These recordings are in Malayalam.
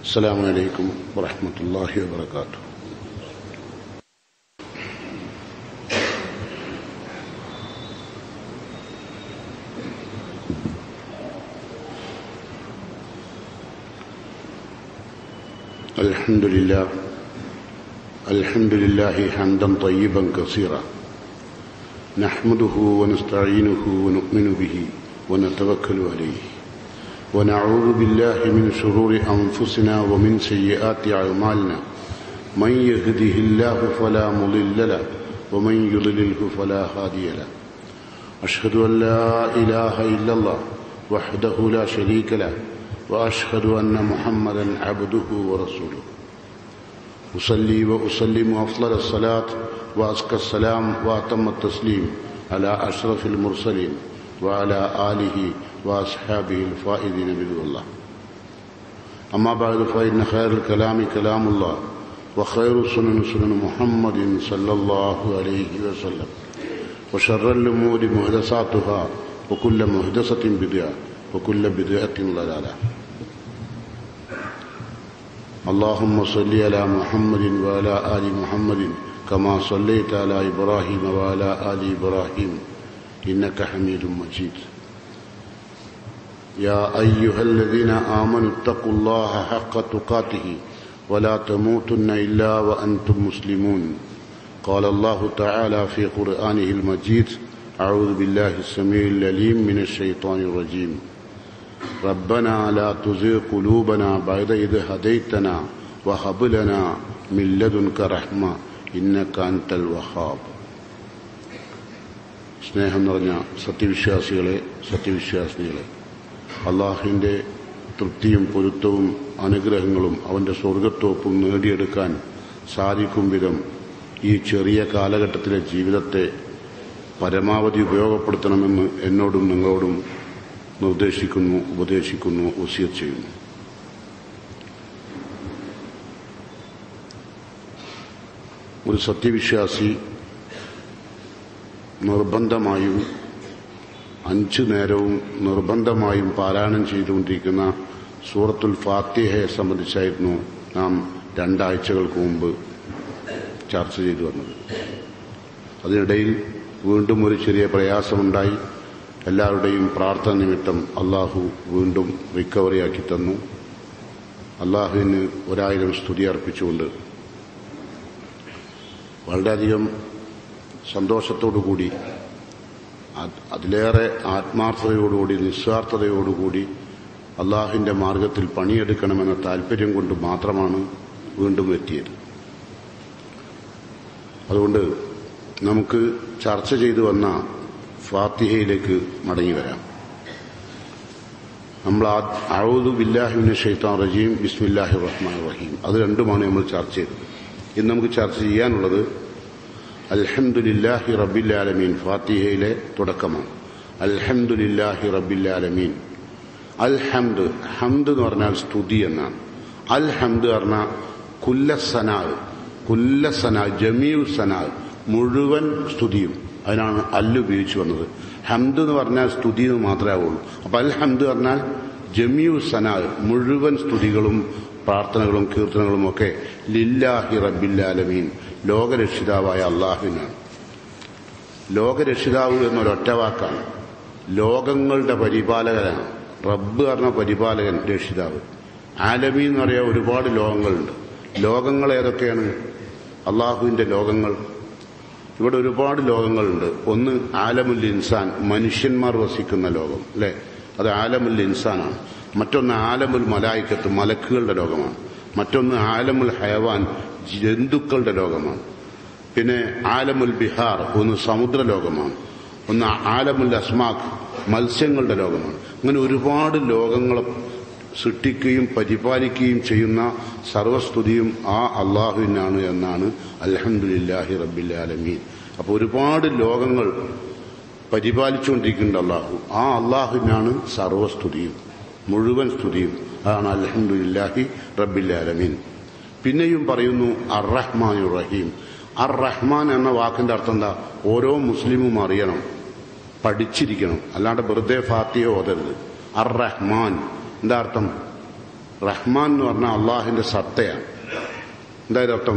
السلام عليكم ورحمة الله وبركاته الحمد لله الحمد لله حمدا طيبا كثيرا نحمده ونستعينه ونؤمن به ونتوكل عليه ونعوذ بالله من شرور أنفسنا ومن سيئات أعمالنا من يهده الله فلا مضل له ومن يضلله فلا هادي له أشهد أن لا إله إلا الله وحده لا شريك له وأشهد أن محمدا عبده ورسوله أصلي وأسلم أفضل الصلاة وأزكى السلام وأتم التسليم على أشرف المرسلين وعلى آله وأصحابه الفائزين برضا الله أما بعد فإن خير الكلام كلام الله وخير السنن سنن محمد صلى الله عليه وسلم وشر الأمور محدثاتها وكل محدثة بدعة وكل بدعة ضلالة اللهم صل على محمد وعلى آل محمد كما صليت على إبراهيم وعلى آل إبراهيم إنك حميد مجيد يا أيها الذين آمنوا اتقوا الله حق تقاته ولا تموتن إلا وأنتم مسلمون قال الله تعالى في قرآنه المجيد أعوذ بالله السميع العليم من الشيطان الرجيم ربنا لا تزغ قلوبنا بعد إذ هديتنا وهب لنا من لدنك رحمة إنك أنت الوهاب സ്നേഹം നിറഞ്ഞ സത്യവിശ്വാസികളെ സത്യവിശ്വാസിനികളെ അള്ളാഹുവിൻ്റെ തൃപ്തിയും പൊരുത്തവും അനുഗ്രഹങ്ങളും അവൻ്റെ സ്വർഗത്തോപ്പും നേടിയെടുക്കാൻ സാധിക്കും വിധം ഈ ചെറിയ കാലഘട്ടത്തിലെ ജീവിതത്തെ പരമാവധി ഉപയോഗപ്പെടുത്തണമെന്ന് എന്നോടും നിങ്ങളോടും നിർദ്ദേശിക്കുന്നു ഉപദേശിക്കുന്നു വസിയത്ത് ചെയ്യുന്നു ഒരു സത്യവിശ്വാസി നിർബന്ധമായും അഞ്ചു നേരവും നിർബന്ധമായും പാരായണം ചെയ്തുകൊണ്ടിരിക്കുന്ന സൂറത്തുൽ ഫാത്തിഹയെ സംബന്ധിച്ചായിരുന്നു നാം രണ്ടാഴ്ചകൾക്ക് മുമ്പ് ചർച്ച ചെയ്തു വന്നത് അതിനിടയിൽ വീണ്ടും ഒരു ചെറിയ പ്രയാസമുണ്ടായി എല്ലാവരുടെയും പ്രാർത്ഥന നിമിത്തം അള്ളാഹു വീണ്ടും റിക്കവറിയാക്കി തന്നു അള്ളാഹുവിന് ഒരായിരം സ്തുതി അർപ്പിച്ചുകൊണ്ട് വളരെയധികം സന്തോഷത്തോടുകൂടി അതിലേറെ ആത്മാർത്ഥതയോടുകൂടി നിസ്വാർത്ഥതയോടുകൂടി അള്ളാഹുവിന്റെ മാർഗത്തിൽ പണിയെടുക്കണമെന്ന താല്പര്യം കൊണ്ട് മാത്രമാണ് വീണ്ടും എത്തിയത് അതുകൊണ്ട് നമുക്ക് ചർച്ച ചെയ്തു വന്ന ഫാത്തിഹയിലേക്ക് മടങ്ങി വരാം നമ്മൾ അഴുതു ബില്ലാഹിമിന് ഷെയ്ത്താൻ റജീം ബിസ്മില്ലാഹി റഹ്മാൻ റഹീം അത് രണ്ടുമാണ് നമ്മൾ ചർച്ച ചെയ്തത് ഇന്ന് നമുക്ക് ചർച്ച ചെയ്യാനുള്ളത് അൽഹംദുലില്ലാഹി റബ്ബില്ലാലമീൻ ഫാത്തിഹയിലെ തുടക്കമാണ് അൽഹംദുലില്ലാഹി റബ്ബില്ലാലമീൻ അൽ ഹംദ് ഹംദ് എന്ന് പറഞ്ഞാൽ സ്തുതി എന്നാണ് അൽ ഹംദ് പറഞ്ഞാൽ കുല്ലസനാ കുല്ലസനാ ജമീഉ സനാ മുഴുവൻ സ്തുതിയും അതിനാണ് അല്ല് ഉപയോഗിച്ചു വന്നത് ഹംദ് എന്ന് പറഞ്ഞാൽ സ്തുതി എന്ന് മാത്രമേ ആവുള്ളൂ അപ്പൊ അൽ ഹംദ് പറഞ്ഞാൽ ജമിയു സനാ മുഴുവൻ സ്തുതികളും പ്രാർത്ഥനകളും കീർത്തനങ്ങളും ഒക്കെ ലില്ലാഹി റബ്ബില്ലാലമീൻ ലോകരക്ഷിതാവായ അള്ളാഹുവിനാണ് ലോകരക്ഷിതാവ് എന്നൊരൊറ്റ വാക്കാണ് ലോകങ്ങളുടെ പരിപാലകനാണ് റബ്ബ് പറഞ്ഞ പരിപാലകൻ രക്ഷിതാവ് ആലമി എന്ന് പറയാൻ ഒരുപാട് ലോകങ്ങളുണ്ട് ലോകങ്ങൾ ഏതൊക്കെയാണ് അള്ളാഹുവിന്റെ ലോകങ്ങൾ ഇവിടെ ഒരുപാട് ലോകങ്ങളുണ്ട് ഒന്ന് ആലമുൽ ഇൻസാൻ മനുഷ്യന്മാർ വസിക്കുന്ന ലോകം അല്ലെ അത് ആലമുൽ ഇൻസാനാണ് മറ്റൊന്ന് ആലമുൽ മലായിക്കത്ത് മലക്കുകളുടെ ലോകമാണ് മറ്റൊന്ന് ആലമുൽ ഹയവാൻ ജന്തുക്കളുടെ ലോകമാണ് പിന്നെ ആലമുൽ ബിഹാർ ഒന്ന് സമുദ്ര ലോകമാണ് ഒന്ന് ആലമുൽ അസ്മാഖ് മത്സ്യങ്ങളുടെ ലോകമാണ് അങ്ങനെ ഒരുപാട് ലോകങ്ങളെ സൃഷ്ടിക്കുകയും പരിപാലിക്കുകയും ചെയ്യുന്ന സർവസ്തുതിയും ആ അള്ളാഹുവിനാണ് എന്നാണ് അലഹമുല്ലാഹി റബ്ബിലാലമീൻ അപ്പോൾ ഒരുപാട് ലോകങ്ങൾ പരിപാലിച്ചുകൊണ്ടിരിക്കുന്നുണ്ട് അള്ളാഹു ആ അള്ളാഹുവിനാണ് സർവസ്തുതിയും മുഴുവൻ സ്തുതിയും അതാണ് അലഹമുല്ലാഹി റബ്ബിലാലമീൻ പിന്നെയും പറയുന്നു അർ റഹ്മാൻ റഹീം അർ റഹ്മാൻ എന്ന വാക്കിന്റെ അർത്ഥം എന്താ ഓരോ മുസ്ലിമും അറിയണം പഠിച്ചിരിക്കണം അല്ലാണ്ട് വെറുതെ ഫാത്തിയ ഓതരുത് അർ റഹ്മാൻ എന്താ അർത്ഥം റഹ്മാൻ എന്ന് പറഞ്ഞാൽ അള്ളാഹിന്റെ സത്തയാണ് എന്തായാലും അർത്ഥം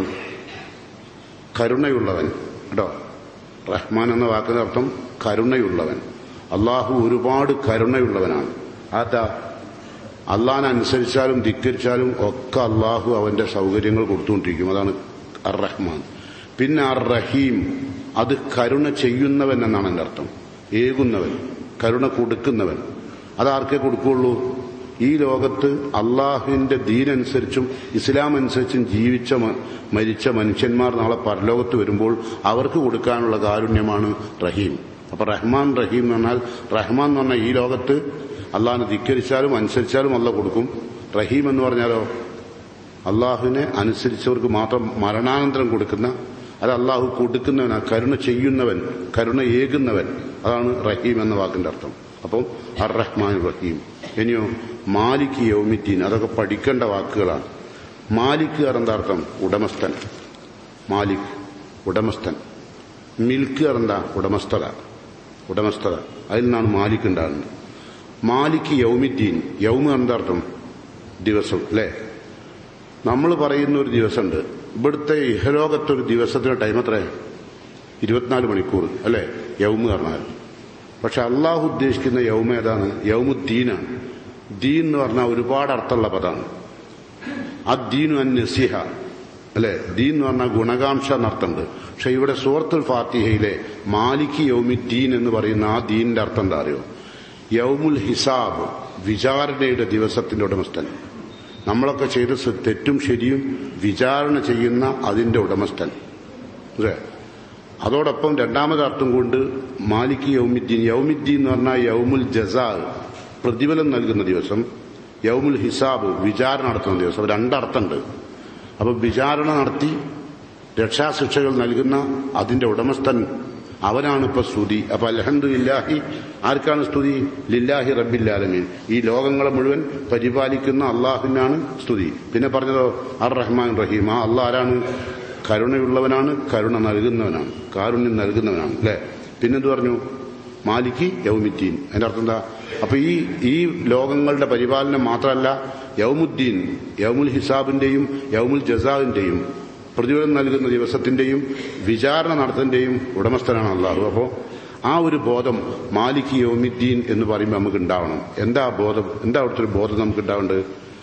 കരുണയുള്ളവൻ കേട്ടോ റഹ്മാൻ എന്ന വാക്കിന്റെ അർത്ഥം കരുണയുള്ളവൻ അള്ളാഹു ഒരുപാട് കരുണയുള്ളവനാണ് അതാ അള്ളാഹിനെ അനുസരിച്ചാലും ധിക്കരിച്ചാലും ഒക്കെ അള്ളാഹു അവന്റെ സൗകര്യങ്ങൾ കൊടുത്തുകൊണ്ടിരിക്കും അതാണ് അർ റഹ്മാൻ പിന്നെ അർ റഹീം അത് കരുണ ചെയ്യുന്നവൻ എന്നാണ് എൻ്റെ അർത്ഥം ഏകുന്നവൻ കരുണ കൊടുക്കുന്നവൻ അതാർക്കേ കൊടുക്കുകയുള്ളൂ ഈ ലോകത്ത് അള്ളാഹുവിന്റെ ദീനനുസരിച്ചും ഇസ്ലാം അനുസരിച്ചും ജീവിച്ച മ- മരിച്ച മനുഷ്യന്മാർ നാളെ പരലോകത്ത് വരുമ്പോൾ അവർക്ക് കൊടുക്കാനുള്ള കാരുണ്യമാണ് റഹീം അപ്പൊ റഹ്മാൻ റഹീം എന്ന് പറഞ്ഞാൽ റഹ്മാൻ എന്ന് പറഞ്ഞാൽ ഈ ലോകത്ത് അള്ളാഹിനെ ധിക്കരിച്ചാലും അനുസരിച്ചാലും അല്ല കൊടുക്കും റഹീം എന്ന് പറഞ്ഞാലോ അള്ളാഹുവിനെ അനുസരിച്ചവർക്ക് മാത്രം മരണാനന്തരം കൊടുക്കുന്ന അത് അള്ളാഹു കൊടുക്കുന്നവൻ ആ കരുണ ചെയ്യുന്നവൻ കരുണ ഏകുന്നവൻ അതാണ് റഹീം എന്ന വാക്കിന്റെ അർത്ഥം അപ്പം അർ റഹ്മാൻ റഹീം ഇനിയോ മാലിക് യൗമിദ്ദീൻ അതൊക്കെ പഠിക്കേണ്ട വാക്കുകളാണ് മാലിക് എന്താ അർത്ഥം ഉടമസ്ഥൻ മാലിക് ഉടമസ്ഥൻ മിൽക്ക് എന്താ ഉടമസ്ഥത ഉടമസ്ഥത അതിൽ നിന്നാണ് മാലിക് ഉണ്ടാകുന്നത് മാലിക് യൗമിദ്ദീൻ യൗമ എന്താ അർത്ഥം ദിവസം അല്ലേ നമ്മൾ പറയുന്ന ഒരു ദിവസമുണ്ട് ഇവിടുത്തെ ഇഹലോകത്തൊരു ദിവസത്തിന്റെ ടൈം എത്ര ഇരുപത്തിനാല് മണിക്കൂർ അല്ലെ യൗമ് പറഞ്ഞാൽ പക്ഷെ അള്ളാഹു ഉദ്ദേശിക്കുന്ന യൗമ ഏതാണ് യൗമുദ്ദീനാണ് ദീൻ എന്ന് പറഞ്ഞാൽ ഒരുപാട് അർത്ഥമുള്ള പദമാണ് അദ്ദീനു അൻ നസിഹ അല്ലെ ദീൻ എന്ന് പറഞ്ഞാൽ ഗുണകാംക്ഷ എന്നർത്ഥമുണ്ട് പക്ഷെ ഇവിടെ സൂറത്തുൽ ഫാത്തിഹയിലെ മാലിക് യൗമിദ്ദീൻ എന്ന് പറയുന്ന ആ ദീനിന്റെ അർത്ഥം എന്താ അറിയോ യൗമുൽ ഹിസാബ് വിചാരണയുടെ ദിവസത്തിന്റെ ഉടമസ്ഥൻ നമ്മളൊക്കെ ചെയ്ത സ- തെറ്റും ശരിയും വിചാരണ ചെയ്യുന്ന അതിന്റെ ഉടമസ്ഥൻ അല്ലേ അതോടൊപ്പം രണ്ടാമത് അർത്ഥം കൊണ്ട് മാലിക് യൗമിദ്ദീൻ യൗമിദ്ദീൻ എന്ന് പറഞ്ഞാൽ യൗമുൽ ജസാ പ്രതിഫലം നൽകുന്ന ദിവസം യൗമുൽ ഹിസാബ് വിചാരണ നടത്തുന്ന ദിവസം രണ്ടർത്ഥമുണ്ട് അപ്പൊ വിചാരണ നടത്തി രക്ഷാശിക്ഷകൾ നൽകുന്ന അതിന്റെ ഉടമസ്ഥൻ അവനാണ് ഇപ്പൊ സ്തുതി അപ്പൊ അലഹന്ദില്ലാഹി ആർക്കാണ് സ്തുതി ലില്ലാഹി റബ്ബില്ലാലമീൻ ഈ ലോകങ്ങളെ മുഴുവൻ പരിപാലിക്കുന്ന അള്ളാഹുവിനാണ് സ്തുതി പിന്നെ പറഞ്ഞതോ അർ റഹ്മാൻ റഹീം ആ അള്ളാഹ് ആരാണ് കരുണയുള്ളവനാണ് കരുണ നൽകുന്നവനാണ് കാരുണ്യം നൽകുന്നവനാണ് അല്ലെ പിന്നെന്ത് പറഞ്ഞു മാലിക്കി യൗമിദ്ദീൻ അതിന്റെ അർത്ഥം എന്താ അപ്പൊ ഈ ഈ ലോകങ്ങളുടെ പരിപാലനം മാത്രമല്ല യൗമുദ്ദീൻ യൗമുൽ ഹിസാബിന്റെയും യൗമുൽ ജസാവിന്റെയും പ്രതിഫലം നൽകുന്ന ദിവസത്തിന്റെയും വിചാരണ നടത്തുന്നതിന്റെയും ഉടമസ്ഥനാണ് അള്ളാഹു അപ്പോൾ ആ ഒരു ബോധം മാലിക് യൗമിദ്ദീൻ എന്ന് പറയുമ്പോൾ നമുക്ക് ഉണ്ടാവണം എന്താ ആ ബോധം എന്താ അവിടുത്തെ ഒരു ബോധം നമുക്ക് ഉണ്ടാവേണ്ടത്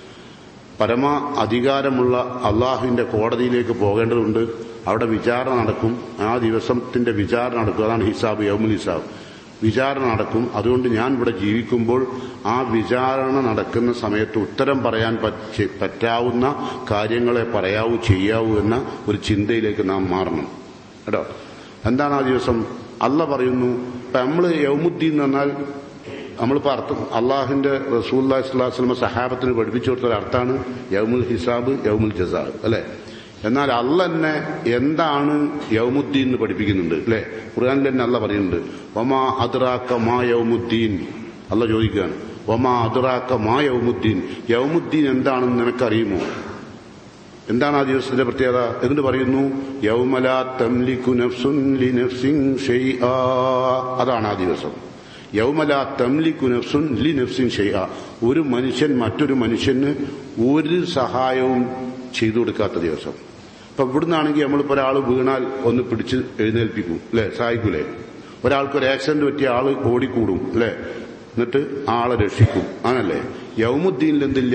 പരമ അധികാരമുള്ള അള്ളാഹുവിന്റെ കോടതിയിലേക്ക് പോകേണ്ടതുണ്ട് അവിടെ വിചാരണ നടക്കും ആ ദിവസത്തിന്റെ വിചാരണ നടക്കും അതാണ് ഹിസാബ് യൗമുൽ ഹിസാബ് വിചാരണ നടക്കും അതുകൊണ്ട് ഞാൻ ഇവിടെ ജീവിക്കുമ്പോൾ ആ വിചാരണ നടക്കുന്ന സമയത്ത് ഉത്തരം പറയാൻ പറ്റ- പറ്റാവുന്ന കാര്യങ്ങളെ പറയാവൂ ചെയ്യാവൂ എന്ന ഒരു ചിന്തയിലേക്ക് നാം മാറണം കേട്ടോ എന്താണ് ആ ദിവസം അല്ല പറയുന്നു ഇപ്പൊ നമ്മള് യൗമുദ്ദീൻ എന്ന് പറഞ്ഞാൽ നമ്മളിപ്പോൾ അർത്ഥം അള്ളാഹിന്റെ റസൂല്ലാ സ്വലാസ്ലമ സഹാബത്തിന് പഠിപ്പിച്ചു കൊടുത്ത ഒരു അർത്ഥമാണ് യൗമുൽ ഹിസാബ് യൗമുൽ ജസാബ് അല്ലെ എന്നാൽ അല്ല തന്നെ എന്താണ് യൗമുദ്ദീൻ എന്ന് പഠിപ്പിക്കുന്നുണ്ട് അല്ലെ ഖുർആാനിൽ തന്നെ അല്ല പറയുന്നുണ്ട് ഒമാ അദ്റാക്ക മാ യൗമുദ്ദീൻ അല്ല ചോദിക്കുകയാണ് ഒമാ അദ്റാക്ക മാ യൗമുദ്ദീൻ യൗമുദ്ദീൻ എന്താണെന്ന് നിനക്കറിയുമോ എന്താണ് ആ ദിവസത്തിന്റെ പ്രത്യേകത എന്നിട്ട് പറയുന്നു യൗമല തംലിക്കു നഫ്സുൻ ലി നഫ്സിൻ ഷൈആ അതാണ് ആ ദിവസം യൗമല തംലിക്കു നഫ്സുൻ ലി നഫ്സിൻ ഷൈആ ഒരു മനുഷ്യൻ മറ്റൊരു മനുഷ്യന് ഒരു സഹായവും ചെയ്തു കൊടുക്കാത്ത ദിവസം ഇപ്പൊ ഇവിടുന്നാണെങ്കിൽ നമ്മളിപ്പോ ഒരാൾ വീണാൽ ഒന്ന് പിടിച്ച് എഴുന്നേൽപ്പിക്കും അല്ലെ സഹായിക്കൂലേ ഒരാൾക്ക് ഒരു ആക്സിഡന്റ് പറ്റിയ ആള് ഓടിക്കൂടും അല്ലെ എന്നിട്ട് ആളെ രക്ഷിക്കും ആണല്ലേ യൗമുദ്ദീനിൽ എന്തില്ല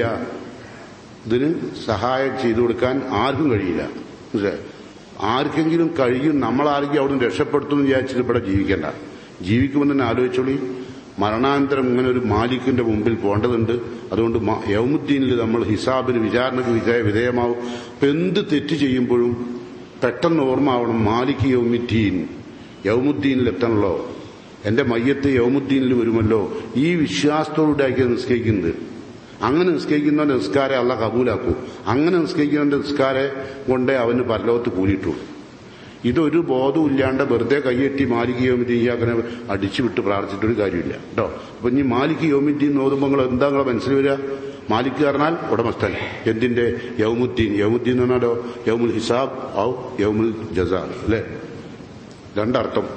ഇതിന് സഹായം ചെയ്തു കൊടുക്കാൻ ആർക്കും കഴിയില്ല മനസ്സിലായോ? ആർക്കെങ്കിലും കഴിയും നമ്മളാർക്കും അവിടുന്ന് രക്ഷപ്പെടുത്തും എന്ന് വിചാരിച്ചിട്ട് ഇവിടെ ജീവിക്കേണ്ട ജീവിക്കുമെന്ന് തന്നെ ആലോചിച്ചോളി മരണാനന്തരം ഇങ്ങനെ ഒരു മാലിക്കിന്റെ മുമ്പിൽ പോകേണ്ടതുണ്ട് അതുകൊണ്ട് മ- യൗമുദ്ദീനിൽ നമ്മൾ ഹിസാബിന് വിചാരണക്ക് വിധേയ വിധേയമാവും ഇപ്പൊ എന്ത് തെറ്റ് ചെയ്യുമ്പോഴും പെട്ടെന്ന് ഓർമ്മ ആവണം മാലിക് യൗമുദ്ദീൻ യൗമുദ്ദീനിൽ എത്തണല്ലോ എന്റെ മയ്യത്ത് യൗമുദ്ദീനിൽ വരുമല്ലോ ഈ വിശ്വാസത്തോടുണ്ടാക്കിയത് നിസ്കരിക്കുന്നത് അങ്ങനെ നിസ്കരിക്കുന്നവന്റെ നിസ്കാരെ അല്ല കബൂലാക്കൂ അങ്ങനെ നിസ്കരിക്കുന്നവന്റെ നിസ്കാരെ കൊണ്ടേ അവന് പരലോകത്ത് കൂലിയിട്ടു ഇതൊരു ബോധവും ഇല്ലാണ്ട് വെറുതെ കൈയെട്ടി മാലിക് യോമിദ്ദീൻ ഇയാക്കനെ അടിച്ചു വിട്ട് പ്രാർത്ഥിച്ചിട്ടൊരു കാര്യമില്ല കേട്ടോ അപ്പൊ ഇനി മാലിക് യോമിദ്ദീൻ നോതുമ്പോൾ നിങ്ങൾ എന്താ നിങ്ങളെ മനസ്സിൽ വരിക മാലിക് പറഞ്ഞാൽ ഉടമസ്ഥൻ എന്തിന്റെ യൗമുദ്ദീൻ യൗമുദ്ദീൻ എന്ന് പറഞ്ഞാലോ യൗമുൽ ഹിസാബ് ഔ യൗമുൽ ജസാ അല്ലേ രണ്ടർത്ഥം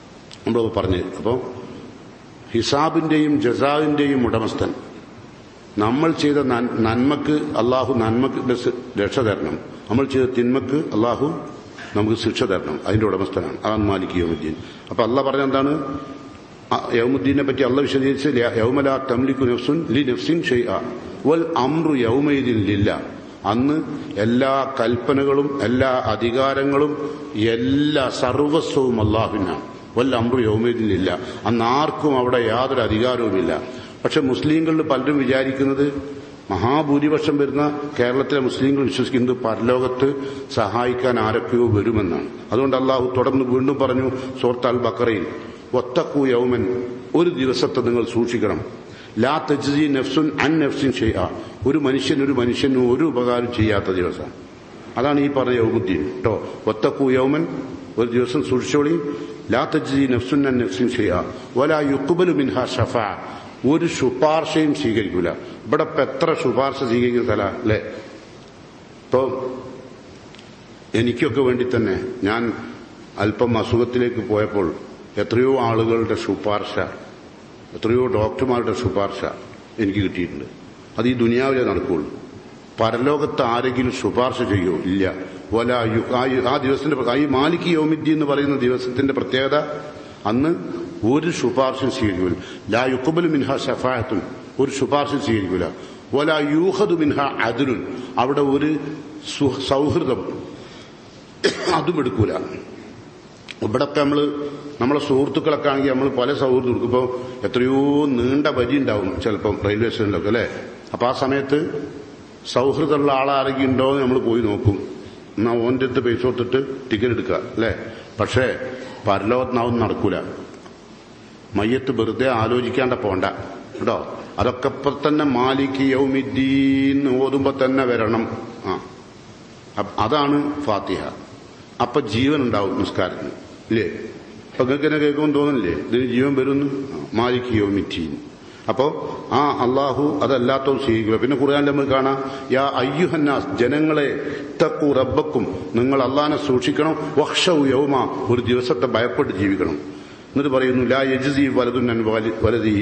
നമ്മൾ പറഞ്ഞു അപ്പോൾ ഹിസാബിന്റെയും ജസാവിന്റെയും ഉടമസ്ഥൻ നമ്മൾ ചെയ്ത നൻ- നന്മക്ക് അള്ളാഹു നന്മക്ക് രസ- രക്ഷ തരണം നമ്മൾ ചെയ്ത തിന്മക്ക് അള്ളാഹു നമുക്ക് ശിക്ഷ തരണം അതിന്റെ ഉടമസ്ഥനാണ് അതാണ് മാലിക് യൗമുദ്ദീൻ അപ്പൊ അള്ളാഹ് പറഞ്ഞ എന്താണ് ആ യൗമുദ്ദീനെ പറ്റി അള്ള വിശദീകരിച്ച് ല- യൗമല തംലിക്കു നഫ്സുൻ ലി നഫ്സിൻ ഷൈഅ വൽ അംറു യൗമൈദിൻ ലില്ല അന്ന് എല്ലാ കൽപ്പനകളും എല്ലാ അധികാരങ്ങളും എല്ലാ സർവസ്വവും അള്ളാഹുവിനാണ് വൽ അംറു യൗമൈദിൻ ഇല്ല അന്ന് ആർക്കും അവിടെ യാതൊരു അധികാരവുമില്ല പക്ഷെ മുസ്ലിങ്ങളിൽ പലരും വിചാരിക്കുന്നത് മഹാഭൂരിപക്ഷം വരുന്ന കേരളത്തിലെ മുസ്ലിങ്ങൾ വിശ്വസിക്കുന്നത് പരലോകത്ത് സഹായിക്കാൻ ആരൊക്കെയോ വരുമെന്നാണ് അതുകൊണ്ട് അള്ളാഹു തുടർന്ന് വീണ്ടും പറഞ്ഞു സോർത്ത് അൽ ബക്കറയിൽ ഒത്തക്കു യൗമൻ ഒരു ദിവസത്തെ നിങ്ങൾ സൂക്ഷിക്കണം ലാ തജ്സി നഫ്സുൻ അൻ നഫ്സിൻ ഷെയ്അ ഒരു മനുഷ്യൻ ഒരു മനുഷ്യനും ഒരു ഉപകാരം ചെയ്യാത്ത ദിവസം അതാണ് ഈ പറഞ്ഞ യൗമുദ്ദീൻ കേട്ടോ ഒത്തക്കു യൗമൻ ഒരു ദിവസം സൂക്ഷിച്ചോളി ലാ തജ്സി നഫ്സുൻ അൻ നഫ്സിൻ ഷെയ്അ വലാ യുഖ്ബലു മിൻഹ ഷഫാ ഒരു ശുപാർശയും സ്വീകരിക്കൂല ഇവിടെ ഇപ്പൊ എത്ര ശുപാർശ സ്വീകരിക്കുന്ന സ്ഥല അല്ലേ ഇപ്പൊ എനിക്കൊക്കെ വേണ്ടി തന്നെ ഞാൻ അല്പം അസുഖത്തിലേക്ക് പോയപ്പോൾ എത്രയോ ആളുകളുടെ ശുപാർശ എത്രയോ ഡോക്ടർമാരുടെ ശുപാർശ എനിക്ക് കിട്ടിയിട്ടുണ്ട് അത് ഈ ദുനിയാവിലെ നടക്കുള്ളൂ പരലോകത്ത് ആരെങ്കിലും ശുപാർശ ചെയ്യോ ഇല്ല വല യു- ആ യു- ആ ദിവസത്തിന്റെ പ്ര- ഈ മാലിക് യോമിദ്ദി എന്ന് പറയുന്ന ദിവസത്തിന്റെ പ്രത്യേകത അന്ന് ഒരു ശുപാർശയും സ്വീകരിക്കൂല ലാ യുക്കുബൽ മിൻഹ ഷഫായത്തുൻ ഒരു ശുപാർശയും സ്വീകരിക്കൂല വല യൂഹദു മിൻഹ അദുലുൻ അവിടെ ഒരു സു- സൗഹൃദം അതും എടുക്കൂല ഇവിടൊക്കെ നമ്മള് നമ്മളെ സുഹൃത്തുക്കളൊക്കെ ആണെങ്കിൽ നമ്മൾ പല സൗഹൃദം എടുക്കും ഇപ്പോൾ എത്രയോ നീണ്ട വരി ഉണ്ടാവും ചിലപ്പം റെയിൽവേ സ്റ്റേഷനിലൊക്കെ അല്ലേ അപ്പൊ ആ സമയത്ത് സൗഹൃദമുള്ള ആളാരെങ്കിലും ഉണ്ടോ എന്ന് നമ്മൾ പോയി നോക്കും എന്നാ ഓൻ്റെ അടുത്ത് പൈസ കൊടുത്തിട്ട് ടിക്കറ്റ് എടുക്കുക അല്ലേ പക്ഷേ പരലോകത്തിനാവും നടക്കൂല മയ്യത്ത് വെറുതെ ആലോചിക്കാണ്ട പോണ്ട കേട്ടോ അതൊക്കെ ഇപ്പൊ തന്നെ മാലിക് യൗമിദ്ദീൻ ഓതുമ്പോ തന്നെ വരണം ആ അപ്പ- അതാണ് ഫാത്തിഹ അപ്പൊ ജീവൻ ഉണ്ടാവും നിസ്കാരത്തിന് ഇല്ലേ അപ്പൊ നിങ്ങൾക്ക് എന്നെ കേൾക്കുമ്പോൾ തോന്നുന്നില്ലേ ഇതിന് ജീവൻ വരുന്നു മാലിക് യോമിറ്റീൻ അപ്പോ ആ അള്ളാഹു അതല്ലാത്തതും സ്വീകരിക്കുക പിന്നെ ഖുർആാനിൽ നമ്മൾ കാണാം യാ അയ്യുഹന്നാസ് ജനങ്ങളെ തക്കു റബ്ബക്കും നിങ്ങൾ അള്ളാഹിനെ സൂക്ഷിക്കണം വക്ഷവ് യൗമ ഒരു ദിവസത്തെ ഭയപ്പെട്ട് ജീവിക്കണം എന്നിട്ട് പറയുന്നു ലാ യജ്സി വലതുൻ വലതി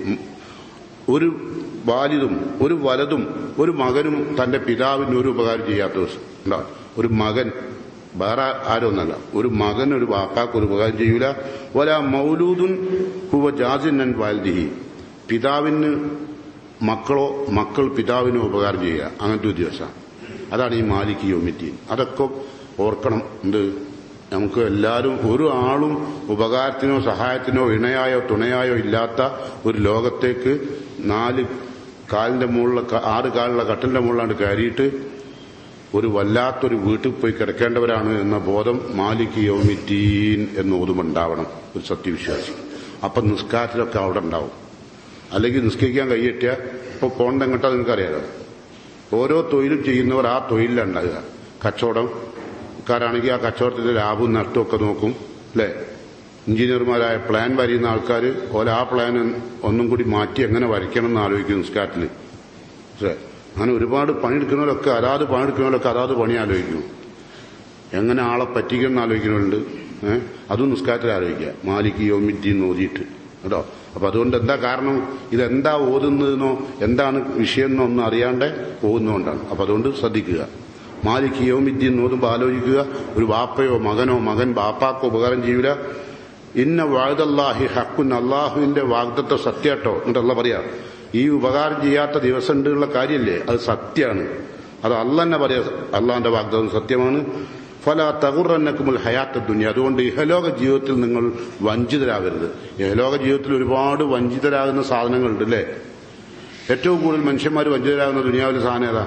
ഒരു വാലിതും ഒരു വലതും ഒരു മകനും തന്റെ പിതാവിന് ഒരു ഉപകാരം ചെയ്യാത്ത ദിവസം ഉണ്ടാ ഒരു മകൻ വേറെ ആരൊന്നല്ല ഒരു മകൻ ഒരു വാപ്പാക്ക് ഒരു ഉപകാരം ചെയ്യൂല ഒല മൗലൂദുൻ ഹുവ ജാസിൻ വാൽദിഹി പിതാവിന് മക്കളോ മക്കൾ പിതാവിനോ ഉപകാരം ചെയ്യുക അങ്ങനത്തെ ഒരു ദിവസം അതാണ് ഈ മാലിക് യോമിറ്റീൻ അതൊക്കെ ഓർക്കണം എന്ത് നമുക്ക് എല്ലാവരും ഒരു ആളും ഉപകാരത്തിനോ സഹായത്തിനോ ഇണയായോ തുണയായോ ഇല്ലാത്ത ഒരു ലോകത്തേക്ക് നാല് കാലിന്റെ മുകളിലെ ക- ആറ് കാലുള്ള കട്ടിലിന്റെ മുകളിലാണ് കയറിയിട്ട് ഒരു വല്ലാത്തൊരു വീട്ടിൽ പോയി കിടക്കേണ്ടവരാണ് എന്ന ബോധം മാലിക് യൗമിറ്റീൻ എന്ന് ഓതുമുണ്ടാവണം ഒരു സത്യവിശ്വാസി അപ്പൊ നിസ്കാരത്തിലൊക്കെ അവിടെ ഉണ്ടാവും അല്ലെങ്കിൽ നിസ്കരിക്കാൻ കൈയെട്ടിയ ഇപ്പൊ പോണ്ട എങ്ങോട്ടാ നിങ്ങൾക്കറിയാലോ ഓരോ തൊഴിലും ചെയ്യുന്നവർ ആ തൊഴിലിലുണ്ടാകുക കച്ചവടംകാരാണെങ്കിൽ ആ കച്ചവടത്തിന്റെ ലാഭവും നഷ്ടവും ഒക്കെ നോക്കും അല്ലെ എഞ്ചിനീയർമാരായ പ്ലാൻ വരയുന്ന ആൾക്കാർ ഓല ആ പ്ലാൻ ഒന്നും കൂടി മാറ്റി എങ്ങനെ വരയ്ക്കണം എന്ന് ആലോചിക്കും നിസ്കാരത്തിൽ പക്ഷേ അങ്ങനെ ഒരുപാട് പണിയെടുക്കുന്നവരൊക്കെ അതാത് പണിയെടുക്കുന്നവരൊക്കെ അതാത് പണി ആലോചിക്കുന്നു എങ്ങനെ ആളെ പറ്റിക്കണം എന്ന് ആലോചിക്കുന്നുണ്ട് ഏഹ് അതും നിസ്കാരത്തിൽ ആലോചിക്കുക മാലിക് യോമിദ്ദീൻ ഓതിയിട്ട് കേട്ടോ അപ്പൊ അതുകൊണ്ട് എന്താ കാരണം ഇതെന്താ ഓതുന്നതെന്നോ എന്താണ് വിഷയം എന്നോ ഒന്നും അറിയാണ്ട് പോകുന്നതുകൊണ്ടാണ് അപ്പൊ അതുകൊണ്ട് ശ്രദ്ധിക്കുക മാലിക് യോമിദ്ദീൻ ഓതുമ്പോൾ ആലോചിക്കുക ഒരു വാപ്പയോ മകനോ മകൻ ബാപ്പാക്കോ ഉപകാരം ചെയ്യൂല ഇന്ന വാഴുതല്ലാഹി ഹക്കുൻ അള്ളാഹുവിന്റെ വാഗ്ദത്വ സത്യാട്ടോ എന്നിട്ട് അല്ല പറയാ ഈ ഉപകാരം ചെയ്യാത്ത ദിവസം ഉള്ള കാര്യമല്ലേ അത് സത്യമാണ് അത് അല്ല തന്നെ പറയാ അള്ളാഹിന്റെ വാഗ്ദത്തം സത്യമാണ് ഫല തകുറന്നക്കുമുൽ ഹയാത്ത ദുനിയ അതുകൊണ്ട് ഇഹലോക ജീവിതത്തിൽ നിങ്ങൾ വഞ്ചിതരാകരുത് ഇഹലോക ജീവിതത്തിൽ ഒരുപാട് വഞ്ചിതരാകുന്ന സാധനങ്ങളുണ്ട് അല്ലേ ഏറ്റവും കൂടുതൽ മനുഷ്യന്മാർ വഞ്ചിതരാകുന്ന ദുനിയാവിലെ സാധനം ഏതാ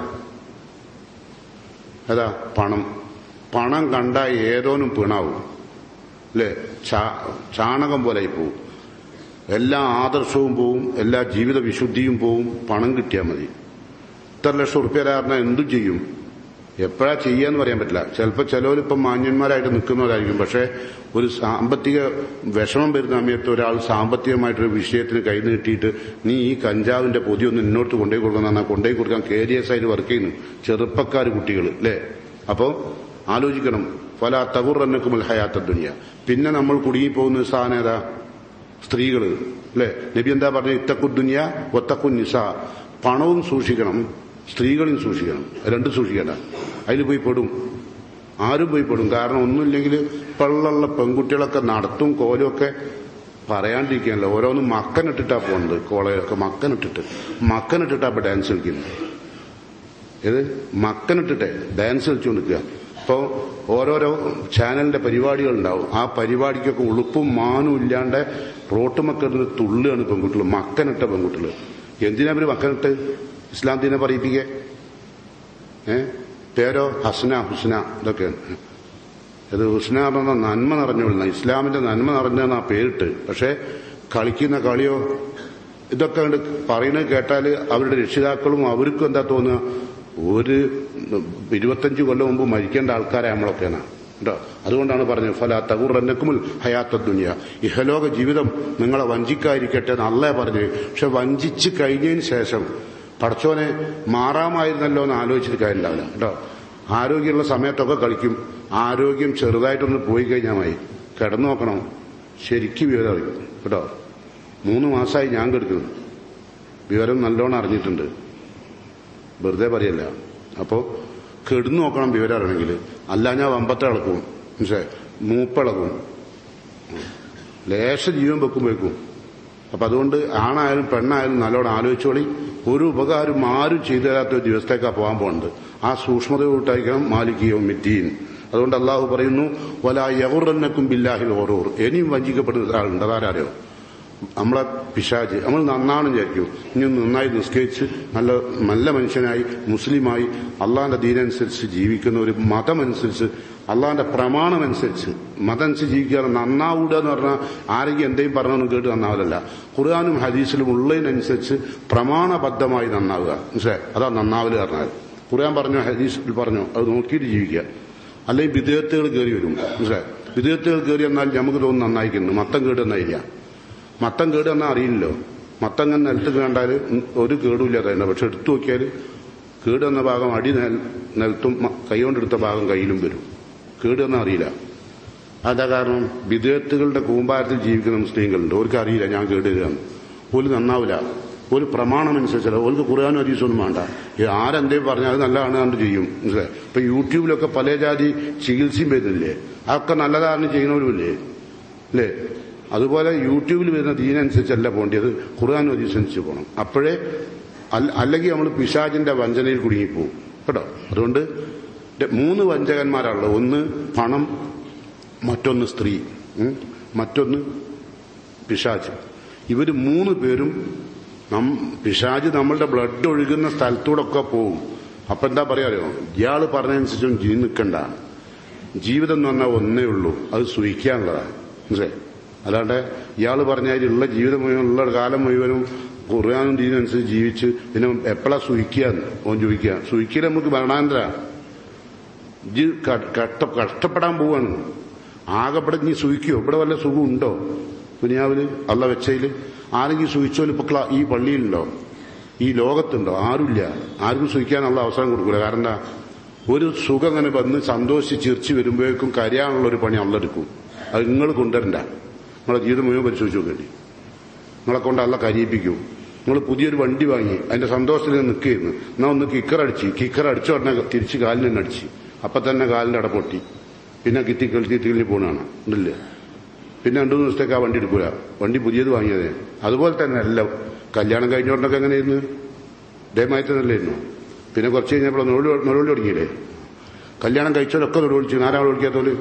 ഏതാ പണം പണം കണ്ട ഏതോനും പിണാവും അല്ലേ ചാ- ചാണകം പോലെ പോവും എല്ലാ ആദർശവും പോവും എല്ലാ ജീവിത വിശുദ്ധിയും പോവും പണം കിട്ടിയാൽ മതി ഇത്ര ലക്ഷം ഉറുപ്പ്യ കാരണം എന്തും ചെയ്യും എപ്പോഴാ ചെയ്യാന്ന് പറയാൻ പറ്റില്ല ചിലപ്പോൾ ചിലവരിപ്പം മാന്യന്മാരായിട്ട് നിൽക്കുന്നവരായിരിക്കും പക്ഷേ ഒരു സാമ്പത്തിക വിഷമം വരുന്ന സമയത്ത് ഒരാൾ സാമ്പത്തികമായിട്ടൊരു വിഷയത്തിന് കൈ നീട്ടിയിട്ട് നീ ഈ കഞ്ചാവിന്റെ പൊതിയൊന്ന് ഇന്നോട്ട് കൊണ്ടുപോയി കൊടുക്കുന്ന പറഞ്ഞാൽ കൊണ്ടുപോയി കൊടുക്കാൻ കെ ഡി എസ് ആയിട്ട് വർക്ക് ചെയ്യുന്നു ചെറുപ്പക്കാർ കുട്ടികൾ അല്ലേ അപ്പോൾ ആലോചിക്കണം ഫല തകുറന്നക്കുമൽ ഹയാത്ത ദുനിയ പിന്നെ നമ്മൾ കുടുങ്ങിപ്പോകുന്ന ഒരു സാധനം ഏതാ സ്ത്രീകള് അല്ലെ നബി എന്താ പറഞ്ഞ ഇത്തക്കു ദുനിയ ഒത്തക്കു നിസ പണവും സൂക്ഷിക്കണം സ്ത്രീകളെയും സൂക്ഷിക്കണം രണ്ടും സൂക്ഷിക്കണ്ട അതിൽ പോയി പെടും ആരും പോയി പെടും കാരണം ഒന്നുമില്ലെങ്കിൽ പള്ളുള്ള പെൺകുട്ടികളൊക്കെ നടത്തും കോലും ഒക്കെ പറയാണ്ടിരിക്കാനല്ലോ ഓരോന്നും മക്കനിട്ടിട്ടാ പോകുന്നത് കോളേജൊക്കെ മക്കനിട്ടിട്ട് മക്കനിട്ടിട്ടാ ഇപ്പൊ ഡാൻസ് കളിക്കുന്നത് ഇത് മക്കനിട്ടിട്ടെ ഡാൻസ് കളിച്ചുകൊണ്ടിരിക്കുക അപ്പോൾ ഓരോരോ ചാനലിന്റെ പരിപാടികൾ ഉണ്ടാവും ആ പരിപാടിക്കൊക്കെ ഉളുപ്പും മാനും ഇല്ലാണ്ട് റോട്ടുമക്കിടുന്ന തുള്ളുകയാണ് പെൺകുട്ടികൾ മക്കനിട്ട പെൺകുട്ടികൾ എന്തിനാ അവര് മക്കനിട്ട് ഇസ്ലാം ദിനെ പറയിപ്പിക്കേ ഏ പേരോ ഹസ്ന ഹുസ്ന ഇതൊക്കെയാണ് ഇത് ഹുസ്ന പറഞ്ഞ നന്മ നിറഞ്ഞുകൊള്ളുന്ന ഇസ്ലാമിന്റെ നന്മ നിറഞ്ഞെന്നാ പേരിട്ട് പക്ഷെ കളിക്കുന്ന കളിയോ ഇതൊക്കെ കണ്ട് പറയുന്നത് കേട്ടാൽ അവരുടെ രക്ഷിതാക്കളും അവർക്കും എന്താ തോന്നുക ഒരു ഇരുപത്തഞ്ച് കൊല്ലം മുമ്പ് മരിക്കേണ്ട ആൾക്കാരെ നമ്മളൊക്കെയാണ് കേട്ടോ അതുകൊണ്ടാണ് പറഞ്ഞത് ഫല തകുറന്നക്കുമുൽ ഹയാത്ത ദുനിയ ഇഹലോക ജീവിതം നിങ്ങളെ വഞ്ചിക്കാതിരിക്കട്ടെ എന്ന് അല്ലേ പറഞ്ഞു പക്ഷെ വഞ്ചിച്ച് കഴിഞ്ഞതിന് ശേഷം പടച്ചോനെ മാറാമായിരുന്നല്ലോ എന്ന് ആലോചിച്ചിട്ട് കാര്യമുണ്ടാവില്ല കേട്ടോ ആരോഗ്യമുള്ള സമയത്തൊക്കെ കളിക്കും ആരോഗ്യം ചെറുതായിട്ടൊന്ന് പോയി കഴിഞ്ഞാൽ മതി കിടന്നു നോക്കണം ശരിക്കും വിവരം അറിയും കേട്ടോ മൂന്ന് മാസമായി ഞാൻ കെടുക്കുന്നു വിവരം നല്ലോണം അറിഞ്ഞിട്ടുണ്ട് വെറുതെ പറയല്ല അപ്പോൾ കെടുന്നു നോക്കണം വിവരം അറിയണമെങ്കിൽ അല്ല ഞാൻ വമ്പത്തെ ഇളക്കും മനസ്സിലായി മൂപ്പിളക്കും ലേശ ജീവൻ വെക്കുമ്പോഴേക്കും അപ്പൊ അതുകൊണ്ട് ആണായാലും പെണ്ണായാലും നല്ലോണം ആലോചിച്ചോളി ഒരു ഉപകാരം ആരും ചെയ്തു തരാത്ത ഒരു ദിവസത്തേക്കാ പോകാൻ പോകുന്നത് ആ സൂക്ഷ്മതയോട്ടായിരിക്കണം മാലിക്കിയോ മിറ്റീൻ അതുകൊണ്ട് അള്ളാഹു പറയുന്നു വല യഹുറന്നക്കും ബില്ലാഹിൽ ഓറൂർ ഇനിയും വഞ്ചിക്കപ്പെടുന്ന ഒരാളുണ്ട് അതാരോ നമ്മളെ പിശാജ് നമ്മൾ നന്നാണെന്ന് വിചാരിക്കും ഇനി നന്നായി നിസ്കരിച്ച് നല്ല നല്ല മനുഷ്യനായി മുസ്ലിമായി അള്ളാന്റെ ദീനനുസരിച്ച് ജീവിക്കുന്ന ഒരു മതമനുസരിച്ച് അള്ളാന്റെ പ്രമാണമനുസരിച്ച് മതമനുസരിച്ച് ജീവിക്കാതെ നന്നാവുക എന്ന് പറഞ്ഞാൽ ആരെങ്കിലും എന്തെങ്കിലും പറഞ്ഞൊന്നും കേട്ട് നന്നാവലല്ല ഖുർആാനും ഹദീസിലും ഉള്ളതിനനുസരിച്ച് പ്രമാണബദ്ധമായി നന്നാവുക മനസ്സിലായി അതാ നന്നാവല് പറഞ്ഞാൽ ഖുർആൻ പറഞ്ഞോ ഹദീസിൽ പറഞ്ഞോ അത് നോക്കിയിട്ട് ജീവിക്കുക അല്ലെങ്കിൽ വിദേഹത്തുകൾ കയറി വരും മനസ്സിലായി വിദേഹത്തുകൾ കയറി എന്നാൽ നമുക്ക് തോന്നുന്നു നന്നായിക്കുന്നു മത്തം കേട്ട് നന്നായില്ല മത്തം കേട് എന്നാൽ അറിയില്ലല്ലോ മത്തം ഇങ്ങനെ നിലത്ത് കണ്ടാൽ ഒരു കേടുമില്ലാതെ തന്നെ പക്ഷെ എടുത്തു നോക്കിയാൽ കേട് എന്ന ഭാഗം അടി നെൽ- നിലത്തും മ- കൈകൊണ്ടെടുത്ത ഭാഗം കയ്യിലും വരും കേട് എന്നാൽ അറിയില്ല അതാ കാരണം വിദേഹത്തുകളുടെ കൂമ്പാരത്തിൽ ജീവിക്കുന്ന മുസ്ലിങ്ങളുണ്ട് അവർക്ക് അറിയില്ല ഞാൻ കേട് വരികയാണ് ഒരു നന്നാവില്ല ഒരു പ്രമാണമനുസരിച്ചല്ല ഓർക്ക് ഖുർആാനും ഹദീസൊന്നും വേണ്ട ഈ ആരെന്തേലും പറഞ്ഞാൽ അത് നല്ലതാണ് കണ്ട് ചെയ്യും മനസ്സിലായി ഇപ്പൊ യൂട്യൂബിലൊക്കെ പല ജാതി ചികിത്സയും വരുന്നില്ലേ അതൊക്കെ നല്ലതാണ് ചെയ്യുന്നവരുമില്ലേ അല്ലേ അതുപോലെ യൂട്യൂബിൽ വരുന്ന ദീനനുസരിച്ചല്ല പോകേണ്ടത് ഖുർആൻ ഹദീസനുസരിച്ച് പോകണം അപ്പോഴേ അല്ല- അല്ലെങ്കിൽ നമ്മൾ പിശാചിന്റെ വഞ്ചനയിൽ കുടുങ്ങിപ്പോവും കേട്ടോ അതുകൊണ്ട് ര- മൂന്ന് വഞ്ചകന്മാരാണുള്ളത് ഒന്ന് പണം മറ്റൊന്ന് സ്ത്രീ ഉം, മറ്റൊന്ന് പിശാജ് ഇവർ മൂന്ന് പേരും നം പിശാജ് നമ്മളുടെ ബ്ലഡ് ഒഴുകുന്ന സ്ഥലത്തൂടെ ഒക്കെ പോവും അപ്പൊ എന്താ പറയാറിയോ ഇയാള് പറഞ്ഞതനുസരിച്ചും ജീ നിൽക്കണ്ട ജീവിതം എന്ന് പറഞ്ഞാൽ ഒന്നേ ഉള്ളൂ അത് സുഖിക്കാനുള്ളതാണ് മനസ്സിലായി അല്ലാണ്ട് ഇയാൾ പറഞ്ഞാൽ ഉള്ള ജീവിതം മുഴുവൻ ഉള്ള കാലം മുഴുവനും ഖുർആാനും ദീനനുസരിച്ച് ജീവിച്ച് പിന്നെ എപ്പോഴാ സുഖിക്കാന്ന് ഓൻ ചോദിക്കുക സുഖിക്കൽ നമുക്ക് മരണാന്തര ഇജ് ക- കഷ്ട കഷ്ടപ്പെടാൻ പോവാണ് ആകെപ്പെടെ നീ സുഖിക്കോ ഇവിടെ വല്ല സുഖം ഉണ്ടോ ദുനിയാവില് അള്ള വെച്ചതില് ആരെങ്കിലും സുഖിച്ചോല് ഇപ്പൊ ക്ലാ- ഈ പള്ളിയിലുണ്ടോ ഈ ലോകത്തുണ്ടോ ആരുമില്ല ആർക്കും സുഖിക്കാനുള്ള അവസരം കൊടുക്കില്ല കാരണം എന്താ ഒരു സുഖം അങ്ങനെ വന്ന് സന്തോഷിച്ച് ചിരിച്ച് വരുമ്പോഴേക്കും കരയാനുള്ള ഒരു പണി അള്ളെടുക്കും അത് നിങ്ങൾ കൊണ്ടുവരണ്ട നിങ്ങളെ ജീവിതം മുഴുവൻ പരിശോധിച്ച് നോക്കേണ്ടി നിങ്ങളെ കൊണ്ട് അല്ല കരിയിപ്പിക്കും നിങ്ങൾ പുതിയൊരു വണ്ടി വാങ്ങി അതിന്റെ സന്തോഷത്തിൽ നിൽക്കുകയായിരുന്നു എന്നാ ഒന്ന് കിക്കർ അടിച്ച് കിക്കർ അടിച്ച ഉടനെ തിരിച്ച് കാലിന് തന്നെ അടിച്ച് അപ്പൊ തന്നെ കാലിന്റെ അട പൊട്ടി പിന്നെ കിത്തി കളിത്തി തിരിഞ്ഞ് പോണാണ് ഉണ്ടല്ലേ പിന്നെ രണ്ടു മൂന്ന് ദിവസത്തേക്ക് ആ വണ്ടി എടുക്കൂല വണ്ടി പുതിയത് വാങ്ങിയതേ അതുപോലെ തന്നെ എല്ലാം കല്യാണം കഴിഞ്ഞോണ്ടൊക്കെ എങ്ങനെയായിരുന്നു ഇതേമാതിരി തന്നെയല്ലായിരുന്നു പിന്നെ കുറച്ച് കഴിഞ്ഞപ്പോൾ നുഴൽ തുടങ്ങിയില്ലേ കല്യാണം കഴിച്ചവരൊക്കെ നുഴവിളിച്ചു ആരാൾ വിളിക്കാത്തോല്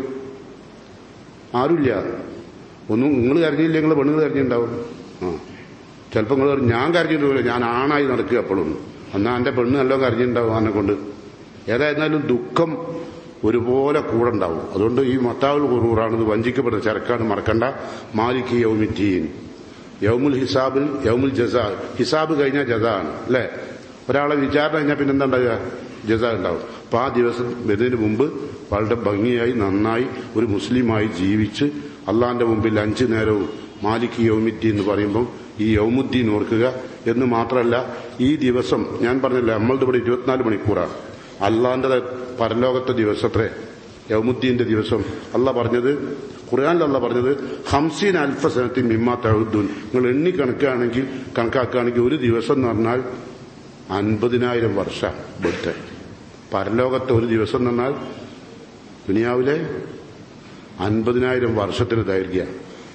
ആരുമില്ല ഒന്നും നിങ്ങൾ കരഞ്ഞില്ല നിങ്ങൾ പെണ്ണുങ്ങൾ കരഞ്ഞിട്ടുണ്ടാവും ആ ചിലപ്പോൾ നിങ്ങൾ പറയും, ഞാൻ കരഞ്ഞിട്ടില്ല ഞാൻ ആണായി നടക്കുക അപ്പോഴും എന്നാൽ എന്റെ പെണ്ണ് നല്ലോ കരഞ്ഞിട്ടുണ്ടാവും എന്നെ കൊണ്ട് ഏതായിരുന്നാലും ദുഃഖം ഒരുപോലെ കൂടെ ഉണ്ടാവും അതുകൊണ്ട് ഈ മത്താവുൽ കുറൂറാണ് ഇത് വഞ്ചിക്കപ്പെടുന്ന ചരക്കാണ് മറക്കണ്ട മാലിക് യൗമിറ്റീൻ യൗമുൽ ഹിസാബിൽ യൗമുൽ ജസാ ഹിസാബ് കഴിഞ്ഞാൽ ജസാ ആണ് അല്ലേ ഒരാളെ വിചാരണ കഴിഞ്ഞാൽ പിന്നെന്താ ഉണ്ടാകുക ജസാ ഉണ്ടാവും അപ്പൊ ആ ദിവസം വരുന്നതിന് മുമ്പ് വളരെ ഭംഗിയായി നന്നായി ഒരു മുസ്ലിമായി ജീവിച്ച് അള്ളാന്റെ മുമ്പിൽ അഞ്ചു നേരവും മാലിക് യൗമിദ്ദീൻ എന്ന് പറയുമ്പോൾ ഈ യൗമുദ്ദീൻ ഓർക്കുക എന്ന് മാത്രമല്ല ഈ ദിവസം ഞാൻ പറഞ്ഞില്ല നമ്മളുടെ ഇവിടെ ഇരുപത്തിനാല് മണിക്കൂറാണ് അള്ളാന്റെ പരലോകത്തെ ദിവസത്രേ യൗമുദ്ദീന്റെ ദിവസം അല്ല പറഞ്ഞത് ഖുർആാനിൽ അല്ല പറഞ്ഞത് ഹംസീൻ അൽഫസനത്തിൽ മിമ്മ തഴുദ്ദൂൻ നിങ്ങൾ എണ്ണി കണക്കാണെങ്കിൽ കണക്കാക്കുകയാണെങ്കിൽ ഒരു ദിവസം എന്ന് പറഞ്ഞാൽ അൻപതിനായിരം വർഷം ഇവിടുത്തെ പരലോകത്തെ ഒരു ദിവസം എന്ന് പറഞ്ഞാൽ ദുനിയാവിലെ അൻപതിനായിരം വർഷത്തിന് ദൈർഘ്യ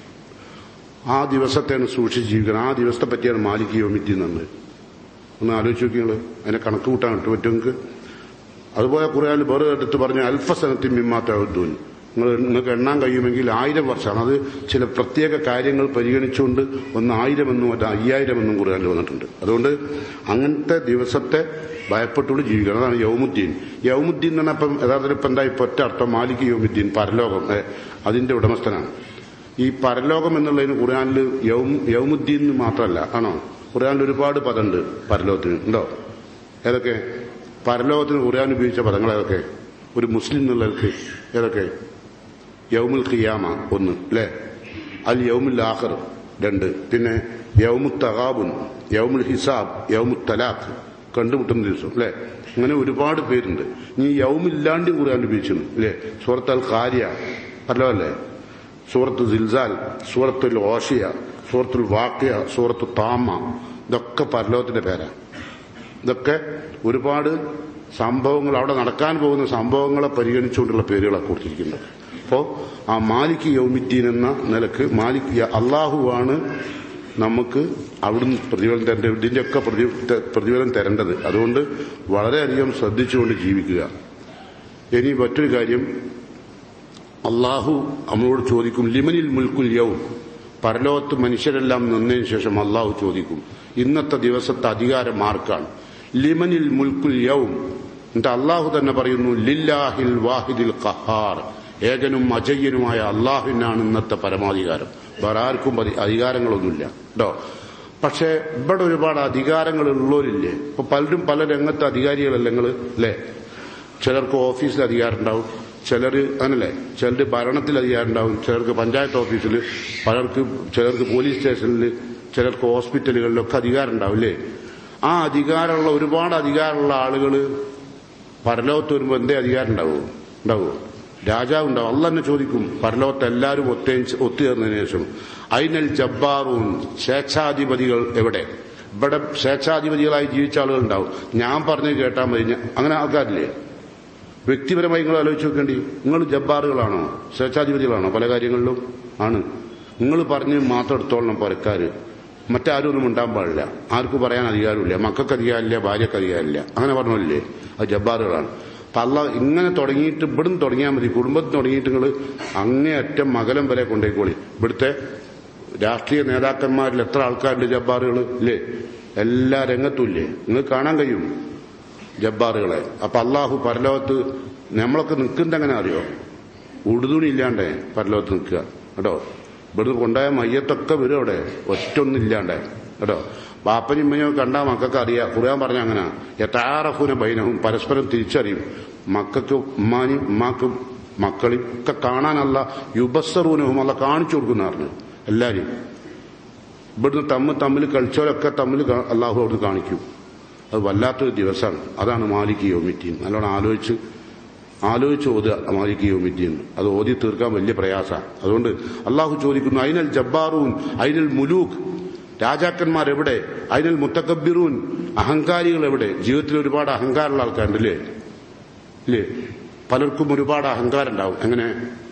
ആ ദിവസത്തെയാണ് സൂക്ഷിച്ച് ജീവിക്കണം ആ ദിവസത്തെ പറ്റിയാണ് മാലിക് യോമിറ്റി എന്നത് ഒന്ന് ആലോചിച്ച് നോക്കി നിങ്ങൾ അതിനെ കണക്ക് കൂട്ടാൻ കിട്ടും പറ്റും നിങ്ങൾക്ക് അതുപോലെ ഖുർആൻ വേറെ എടുത്ത് പറഞ്ഞ അൽഫസനത്തിൽ മിമ്മാത്തൂൻ നിങ്ങൾ നിങ്ങൾക്ക് എണ്ണാൻ കഴിയുമെങ്കിൽ ആയിരം വർഷമാണ് അത് ചില പ്രത്യേക കാര്യങ്ങൾ പരിഗണിച്ചുകൊണ്ട് ഒന്ന് ആയിരം എന്നും മറ്റേ അയ്യായിരം എന്നും ഖുർആനിൽ വന്നിട്ടുണ്ട് അതുകൊണ്ട് അങ്ങനത്തെ ദിവസത്തെ ഭയപ്പെട്ടുകൊണ്ട് ജീവിക്കണം അതാണ് യൗമുദ്ദീൻ യൗമുദ്ദീൻ എന്ന് പറഞ്ഞപ്പം യഥാർത്ഥത്തിൽ ഇപ്പം എന്താ ഇപ്പൊ ഒറ്റ അർത്ഥം മാലിക് യൗമുദ്ദീൻ പരലോകം ഏ, അതിന്റെ ഉടമസ്ഥനാണ് ഈ പരലോകം എന്നുള്ളതിന് ഖുർആനിൽ യൗം യൗമുദ്ദീൻ എന്ന് മാത്രമല്ല ആണോ ഖുർആനിൽ ഒരുപാട് പദമുണ്ട് പരലോകത്തിന് ഉണ്ടോ ഏതൊക്കെ പരലോകത്തിന് ഖുർആൻ ഉപയോഗിച്ച പദങ്ങൾ ഏതൊക്കെ ഒരു മുസ്ലിം എന്നുള്ളവർക്ക് ഏതൊക്കെ യൗമുൽ ഖിയാമ ഒന്ന് അല്ലേ അൽ യൗമുൽ ആഖർ രണ്ട് പിന്നെ യൗമു തഗാബുൻ യൗമുൽ ഹിസാബ് യൗമു തലാഖ് കണ്ടുമുട്ടുന്ന ദിവസം അല്ലേ അങ്ങനെ ഒരുപാട് പേരുണ്ട് ഇനി യൗമില്ലാണ്ട് ഖുർആൻ ഉപയോഗിച്ചിരുന്നു അല്ലേ സൂറത്ത് അൽ ഖാരിയ അല്ലോ അല്ലേ സൂറത്ത് സിൽസാൽ സൂറത്തുൽ ഓഷിയ സൂറത്തുൽ വാക്കിയ സൂറത്ത് താമ ഇതൊക്കെ പരലോകത്തിന്റെ പേരാണ് ഇതൊക്കെ ഒരുപാട് സംഭവങ്ങൾ അവിടെ നടക്കാൻ പോകുന്ന സംഭവങ്ങളെ പരിഗണിച്ചുകൊണ്ടുള്ള പേരുകളെ കൊടുത്തിരിക്കുന്നത് അപ്പോൾ ആ മാലിക് യൗമിദ്ദീൻ എന്ന നിലക്ക് മാലിക് അള്ളാഹുവാണ് നമുക്ക് അവിടുന്ന് പ്രതിഫലം തരേണ്ടത് ഇതിന്റെയൊക്കെ പ്രതി- ത- പ്രതിഫലം തരേണ്ടത് അതുകൊണ്ട് വളരെയധികം ശ്രദ്ധിച്ചുകൊണ്ട് ജീവിക്കുക ഇനി മറ്റൊരു കാര്യം അള്ളാഹു നമ്മളോട് ചോദിക്കും ലിമനിൽ മുൽക്കുൽ യൗം പരലോകത്ത് മനുഷ്യരെല്ലാം നിന്നതിന് ശേഷം അള്ളാഹു ചോദിക്കും ഇന്നത്തെ ദിവസത്തെ അധികാരം ആർക്കാണ് ലിമനിൽ മുൽക്കുൽ യൗം എന്നിട്ട് അള്ളാഹു തന്നെ പറയുന്നു ലില്ലാഹിൽ വാഹിദിൽ ഖഹാർ ഏകനും അജയ്യനുമായ അള്ളാഹുവിനാണ് ഇന്നത്തെ പരമാധികാരം വേറെ ആർക്കും അധി- അധികാരങ്ങളൊന്നുമില്ല കേട്ടോ പക്ഷേ ഇവിടെ ഒരുപാട് അധികാരങ്ങൾ ഉള്ളവരില്ലേ ഇപ്പൊ പലരും പല രംഗത്ത് അധികാരികളല്ല നിങ്ങൾ അല്ലേ ചിലർക്ക് ഓഫീസിൽ അധികാരം ഉണ്ടാവും ചിലർ അങ്ങനല്ലേ ചിലർ ഭരണത്തിൽ അധികാരം ഉണ്ടാവും ചിലർക്ക് പഞ്ചായത്ത് ഓഫീസിൽ പലർക്ക് ചിലർക്ക് പോലീസ് സ്റ്റേഷനിൽ ചിലർക്ക് ഹോസ്പിറ്റലുകളിലൊക്കെ അധികാരം ഉണ്ടാവും അല്ലേ ആ അധികാരമുള്ള ഒരുപാട് അധികാരമുള്ള ആളുകൾ പരലോകത്ത് വരുമ്പോൾ എന്തേ അധികാരം ഉണ്ടാവുമോ ഉണ്ടാവുമോ രാജാവ് ഉണ്ടാവും അല്ല തന്നെ ചോദിക്കും പരലോകത്ത് എല്ലാവരും ഒത്തേ ഒത്തുചേർന്നതിന് ശേഷം ഐനൽ ജബ്ബാറൂൻ സ്വേച്ഛാധിപതികൾ എവിടെ ഇവിടെ സ്വേച്ഛാധിപതികളായി ജീവിച്ച ആളുകൾ ഉണ്ടാവും ഞാൻ പറഞ്ഞു കേട്ടാൽ മതി ഞാൻ- അങ്ങനെ ആൾക്കാരില്ലേ വ്യക്തിപരമായി നിങ്ങൾ ആലോചിച്ച് നോക്കേണ്ടി നിങ്ങൾ ജബ്ബാറുകളാണോ സ്വേച്ഛാധിപതികളാണോ പല കാര്യങ്ങളിലും ആണ് നിങ്ങൾ പറഞ്ഞ് മാത്രം എടുത്തോളണം പരക്കാര് മറ്റാരും ഒന്നും ഉണ്ടാകാൻ പാടില്ല ആർക്കും പറയാൻ അധികാരമില്ല മക്കൾക്ക് അധികാരമില്ല ഭാര്യക്ക് അധികാരമില്ല അങ്ങനെ പറഞ്ഞില്ലേ അത് ജബ്ബാറുകളാണ് അപ്പൊ അല്ല ഇങ്ങനെ തുടങ്ങിയിട്ട് ഇവിടുന്ന് തുടങ്ങിയാൽ മതി കുടുംബത്തിൽ തുടങ്ങിയിട്ട് നിങ്ങൾ അങ്ങേയറ്റം മകലം വരെ കൊണ്ടേക്കോളി ഇവിടുത്തെ രാഷ്ട്രീയ നേതാക്കന്മാരിൽ എത്ര ആൾക്കാരുണ്ട് ജബ്ബാറുകൾ ഇല്ലേ എല്ലാ രംഗത്തും ഇല്ലേ നിങ്ങൾക്ക് കാണാൻ കഴിയും ജബ്ബാറുകളെ അപ്പൊ അള്ളാഹു പരലോകത്ത് നമ്മളൊക്കെ നിൽക്കുന്നത് എങ്ങനെ അറിയോ ഉടുതുണി ഇല്ലാണ്ടേ പരലോകത്ത് നിൽക്കുക കേട്ടോ ഇവിടുന്ന് കൊണ്ടുപോയ മയ്യത്തൊക്കെ വരും അവിടെ ഒറ്റൊന്നും ഇല്ലാണ്ടേ കേട്ടോ ബാപ്പനും ഉമ്മയോ കണ്ടാ മക്കൾക്ക് അറിയാം ഖുർആൻ പറഞ്ഞ അങ്ങനെ യഥാറഫുന ബൈനവും പരസ്പരം തിരിച്ചറിയും മക്കൾക്ക് ഉമ്മാനും ഉമ്മാക്കും മക്കളും ഒക്കെ കാണാനല്ല യുബസ്സറൂനവും അല്ല കാണിച്ചു കൊടുക്കുന്ന പറഞ്ഞു എല്ലാരും ഇവിടുന്ന് തമ്മിൽ തമ്മിൽ കളിച്ചവരൊക്കെ തമ്മിൽ കാ- അള്ളാഹു അവിടുന്ന് കാണിക്കും അത് വല്ലാത്തൊരു ദിവസമാണ് അതാണ് മാലിക് യോമിറ്റീൻ നല്ലോണം ആലോചിച്ച് ആലോചിച്ച് ഓതുക മാലിക് യോമിറ്റീൻ അത് ഓതി തീർക്കാൻ വലിയ പ്രയാസമാണ് അതുകൊണ്ട് അള്ളാഹു ചോദിക്കുന്നു അയിനൽ ജബ്ബാറൂൻ അയിനൽ മുലൂക്ക് രാജാക്കന്മാർ എവിടെ അയിനൽ മുത്തക്കബിറൂൻ അഹങ്കാരികൾ എവിടെ ജീവിതത്തിൽ ഒരുപാട് അഹങ്കാരമുള്ള ആൾക്കാരുണ്ട് അല്ലേ ഇല്ലേ പലർക്കും ഒരുപാട് അഹങ്കാരം ഉണ്ടാവും എങ്ങനെ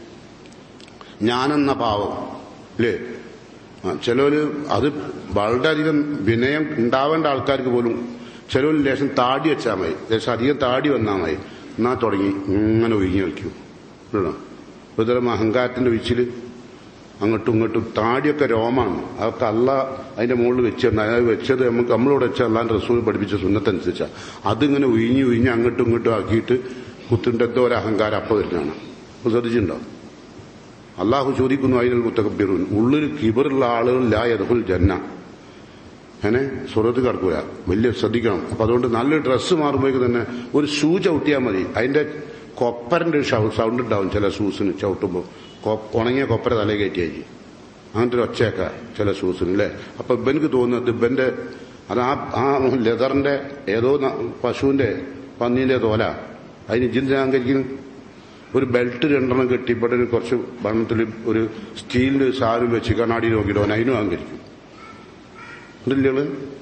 ഞാനെന്ന പാവം അല്ലേ ആ, ചിലര് അത് വളരെയധികം വിനയം ഉണ്ടാവേണ്ട ആൾക്കാർക്ക് പോലും ചിലവർ ലേശം താടി വെച്ചാൽ മതി ലേശം അധികം താടി വന്നാൽ മതി എന്നാ തുടങ്ങി ഇങ്ങനെ ഒഴുകി വയ്ക്കും കേട്ടോ ഒരുതരം അഹങ്കാരത്തിന്റെ വിച്ചിൽ അങ്ങോട്ടും ഇങ്ങോട്ടും താടിയൊക്കെ രോമാണ് അതൊക്കെ അല്ല അതിന്റെ മുകളിൽ വെച്ചിരുന്ന അതായത് വെച്ചത് നമുക്ക് നമ്മളോട് വെച്ച അല്ലാണ്ട് റസൂൽ പഠിപ്പിച്ച സുന്നത്തനുസരിച്ചാ അതിങ്ങനെ ഉയിഞ്ഞ് ഉയിഞ്ഞ് അങ്ങോട്ടും ഇങ്ങോട്ടും ആക്കിയിട്ട് കുത്തുണ്ടെന്തോ ഒരു അഹങ്കാരം അപ്പം വരുന്നതാണ് അപ്പൊ ശ്രദ്ധിച്ചിട്ടുണ്ടോ അള്ളാഹു ചോദിക്കുന്നു അതിൽ മുത്തക്കബിറുൻ ഉള്ളിൽ കിബറുള്ള ആളുകൾ ലാ യദുൽ ജന്ന അങ്ങനെ സ്വർഗത്ത് കിടക്കുക വലിയ ശ്രദ്ധിക്കണം അപ്പൊ അതുകൊണ്ട് നല്ലൊരു ഡ്രസ്സ് മാറുമ്പോഴേക്ക് തന്നെ ഒരു ഷൂ ചവിട്ടിയാൽ മതി അതിന്റെ കൊപ്പരന്റെ ഒരു സൗണ്ട് ഉണ്ടാവും ചില ഷൂസിന് ചവിട്ടുമ്പോൾ ഉണങ്ങിയ കൊപ്പര തലേ കയറ്റിയായി അങ്ങനത്തെ ഒരു ഒച്ചയൊക്ക ചില ഷൂസിന് അല്ലേ അപ്പൊ ഇവനക്ക് തോന്നുന്നത് ഇവന്റെ അത് ആ ആ ലെതറിന്റെ ഏതോ ന- പശുവിന്റെ പന്നീന്റെ തോല അതിന് ജിന്ദ അഹങ്കരിക്കുന്നു ഒരു ബെൽറ്റ് രണ്ടെണ്ണം കെട്ടി ഇവിടെ ഒരു കുറച്ച് വണ്ണത്തിൽ ഒരു സ്റ്റീലിന്റെ സാധനം വെച്ച് കണ്ണാടി നോക്കിയിട്ട് അവൻ അതിനും അഹങ്കരിക്കും ഉണ്ടല്ലേ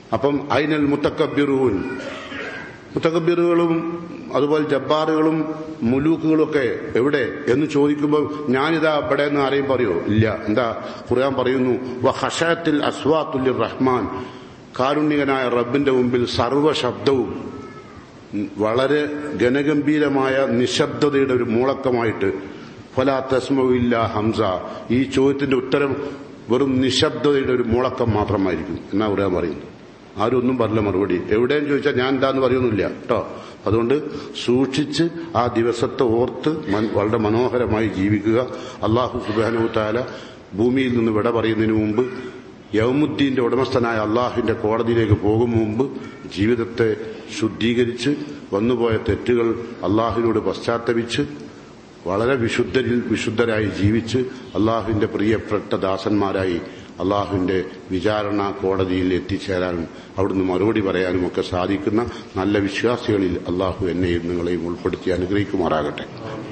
അപ്പം അയിനൽ മുത്തക്കബിറൂൻ മുത്തക്കബിറുകളും അതുപോലെ ജബ്ബാറുകളും മുലൂക്കുകളും ഒക്കെ എവിടെ എന്ന് ചോദിക്കുമ്പോൾ ഞാനിതാ ഇവിടെ എന്ന് ആരെയും പറയോ ഇല്ല എന്താ ഖുർആൻ പറയുന്നു ഹഷത്തിൽ അസ്വാത്തുല്യ റഹ്മാൻ കാരുണ്യകനായ റബ്ബിന്റെ മുമ്പിൽ സർവശബ്ദവും വളരെ ഗനഗംഭീരമായ നിശബ്ദതയുടെ ഒരു മൂളക്കമായിട്ട് ഫലാ തസ്മവില്ല ഹംസ ഈ ചോദ്യത്തിന്റെ ഉത്തരം വെറും നിശബ്ദതയുടെ ഒരു മൂളക്കം മാത്രമായിരിക്കും എന്നാ പറയാൻ പറയുന്നത് ആരും ഒന്നും പറഞ്ഞില്ല മറുപടി എവിടെയും ചോദിച്ചാൽ ഞാൻ എന്താന്ന് പറയുന്നില്ല കേട്ടോ അതുകൊണ്ട് സൂക്ഷിച്ച് ആ ദിവസത്തെ ഓർത്ത് മൻ- വളരെ മനോഹരമായി ജീവിക്കുക അള്ളാഹു സുബാനു താല ഭൂമിയിൽ നിന്ന് വിട പറയുന്നതിന് മുമ്പ് യൗമുദ്ദീന്റെ ഉടമസ്ഥനായ അള്ളാഹുവിന്റെ കോടതിയിലേക്ക് പോകും മുമ്പ് ജീവിതത്തെ ശുദ്ധീകരിച്ച് വന്നുപോയ തെറ്റുകൾ അള്ളാഹുവിനോട് പശ്ചാത്തപിച്ച് വളരെ വിശുദ്ധരിൽ വിശുദ്ധരായി ജീവിച്ച് അള്ളാഹുവിന്റെ പ്രിയപ്പെട്ട ദാസന്മാരായി അള്ളാഹുവിന്റെ വിചാരണ കോടതിയിൽ എത്തിച്ചേരാനും അവിടുന്ന് മറുപടി പറയാനും ഒക്കെ സാധിക്കുന്ന നല്ല വിശ്വാസികളിൽ അള്ളാഹു എന്നെയും നിങ്ങളെയും ഉൾപ്പെടുത്തി അനുഗ്രഹിക്കുമാറാകട്ടെ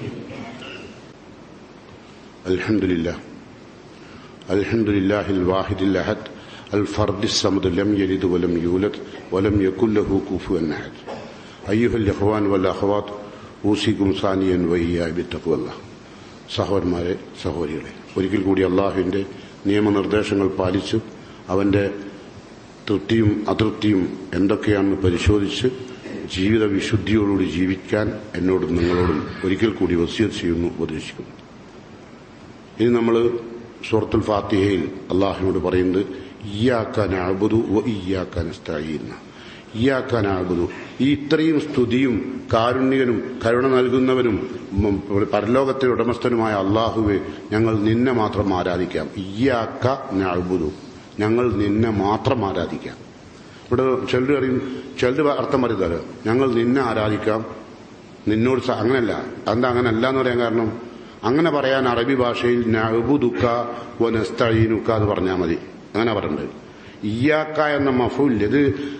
അൽഹംദുലില്ല അൽഹംദുലില്ലാഹിൽ വാഹിദിൽ അഹദ് അൽ ഫർദിസ് സമദ് ലം യലിദ് വലം യൂലദ് വലം യകുല്ലഹു കുഫുവൻ അഹദ് അയ്യുഹൽ ഇഖ്വാൻ വൽ അഖവാത്ത് ഊസിക്കും സാനിയൻ വയ്യ ബിത്തഖ്വല്ല സഹോദരന്മാരെ സഹോദരികളെ ഒരിക്കൽ കൂടി അള്ളാഹുവിന്റെ നിയമനിർദ്ദേശങ്ങൾ പാലിച്ച് അവന്റെ തൃപ്തിയും അതൃപ്തിയും എന്തൊക്കെയാണെന്ന് പരിശോധിച്ച് ജീവിത വിശുദ്ധിയോടുകൂടി ജീവിക്കാൻ എന്നോടും നിങ്ങളോടും ഒരിക്കൽ കൂടി വസിയത്ത് ചെയ്യുന്നു ഉപദേശിക്കുന്നു ഇനി നമ്മൾ സൂറത്തുൽ ഫാത്തിഹയിൽ അള്ളാഹിനോട് പറയുന്നത് ഇയാക്കാൻ അബുദു വ ഇയാക്കാൻ സ്ഥായിന്ന ഇയാക്കാൻ അബുദു ഈ ഇത്രയും സ്തുതിയും കാരുണ്യകനും കരുണ നൽകുന്നവനും ഉം, പരലോകത്തിന്റെ ഉടമസ്ഥനുമായ അള്ളാഹുവെ ഞങ്ങൾ നിന്നെ മാത്രം ആരാധിക്കാം ഇയാക്ക നഅബുദു ഞങ്ങൾ നിന്നെ മാത്രം ആരാധിക്കാം ഇവിടെ ചിലർ അറിയും ചിലർ അർത്ഥം പറയുന്നത് ഞങ്ങൾ നിന്നെ ആരാധിക്കാം നിന്നോട് സ- അങ്ങനല്ല എന്താ അങ്ങനെ അല്ല എന്ന് പറയാൻ കാരണം അങ്ങനെ പറയാൻ അറബി ഭാഷയിൽ നഅബുദുക്ക വ നസ്തഈനുക്ക എന്ന് പറഞ്ഞാൽ മതി അങ്ങനെ പറയണ്ടത് ഇയാക്ക എന്ന മഫൂൽ ഇത്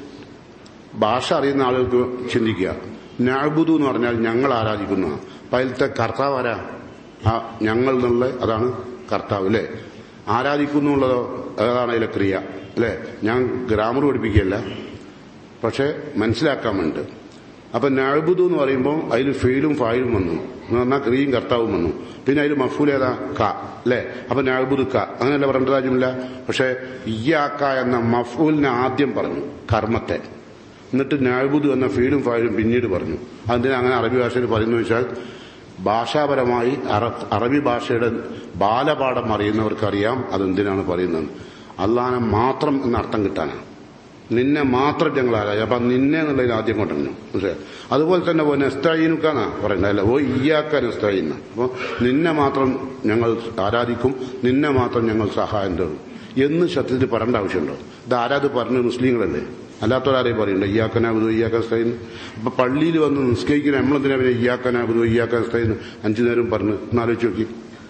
ഭാഷ അറിയുന്ന ആളുകൾക്ക് ചിന്തിക്കുക നഅബുദു എന്ന് പറഞ്ഞാൽ ഞങ്ങൾ ആരാധിക്കുന്ന അപ്പൊ അതിലത്തെ കർത്താവ് ആരാ ആ ഞങ്ങൾ എന്നുള്ള അതാണ് കർത്താവ് അല്ലേ ആരാധിക്കുന്നു എന്നുള്ളതോ അതാണ് അതിലെ ക്രിയ അല്ലേ ഞാൻ ഗ്രാമർ പഠിപ്പിക്കുകയല്ല പക്ഷെ മനസ്സിലാക്കാൻ വേണ്ടി അപ്പൊ നഅബുദു എന്ന് പറയുമ്പോൾ അതിൽ ഫെയിലും ഫായിലും വന്നു എന്ന് പറഞ്ഞാൽ ക്രിയും കർത്താവും വന്നു പിന്നെ അതിൽ മഫൂൽ ഏതാ ക അല്ലേ അപ്പൊ നഅബുദു ക അങ്ങനെയല്ല പറയേണ്ട കാര്യമില്ല പക്ഷെ ഇയാക്ക എന്ന മഫൂലിനെ ആദ്യം പറഞ്ഞു കർമ്മത്തെ എന്നിട്ട് നഅബുദു എന്ന ഫീലും ഫായിലും പിന്നീട് പറഞ്ഞു അതിന് അങ്ങനെ അറബി ഭാഷയിൽ പറയുന്നു വെച്ചാൽ ഭാഷാപരമായി അറ- അറബി ഭാഷയുടെ ബാലപാഠം അറിയുന്നവർക്കറിയാം അതെന്തിനാണ് പറയുന്നത് അള്ളാനെ മാത്രം എന്ന അർത്ഥം കിട്ടാനാണ് നിന്നെ മാത്രം ഞങ്ങൾ ആരാധിക്കും അപ്പൊ നിന്നെ എന്നുള്ളതിൽ ആദ്യം കൊണ്ടുവന്നു പക്ഷേ അതുപോലെ തന്നെ ഓ നെസ്തായിനുക്കാന്നാ പറയുന്നത് അല്ല ഓ ഇയാക്ക നെസ്തായിന്ന അപ്പൊ നിന്നെ മാത്രം ഞങ്ങൾ ആരാധിക്കും നിന്നെ മാത്രം ഞങ്ങൾ സഹായം തേടും എന്ന് സത്യത്തിൽ പറയേണ്ട ആവശ്യമുണ്ടോ ഇത് ആരാത് പറഞ്ഞ മുസ്ലിങ്ങളല്ലേ അല്ലാത്തവരാരെയും പറയുന്നുണ്ട് ഇയാക്കനാബുദു ഇയാക്കസ്തൈന്ന് അപ്പൊ പള്ളിയിൽ വന്ന് നിസ്കരിക്കുന്ന നമ്മളെന്തിനാ പിന്നെ ഇയാക്കനാബുദു ഇയാക്കസ്തൈന്ന് അഞ്ചു നേരം പറഞ്ഞ് എന്നാലോചിച്ച് നോക്കി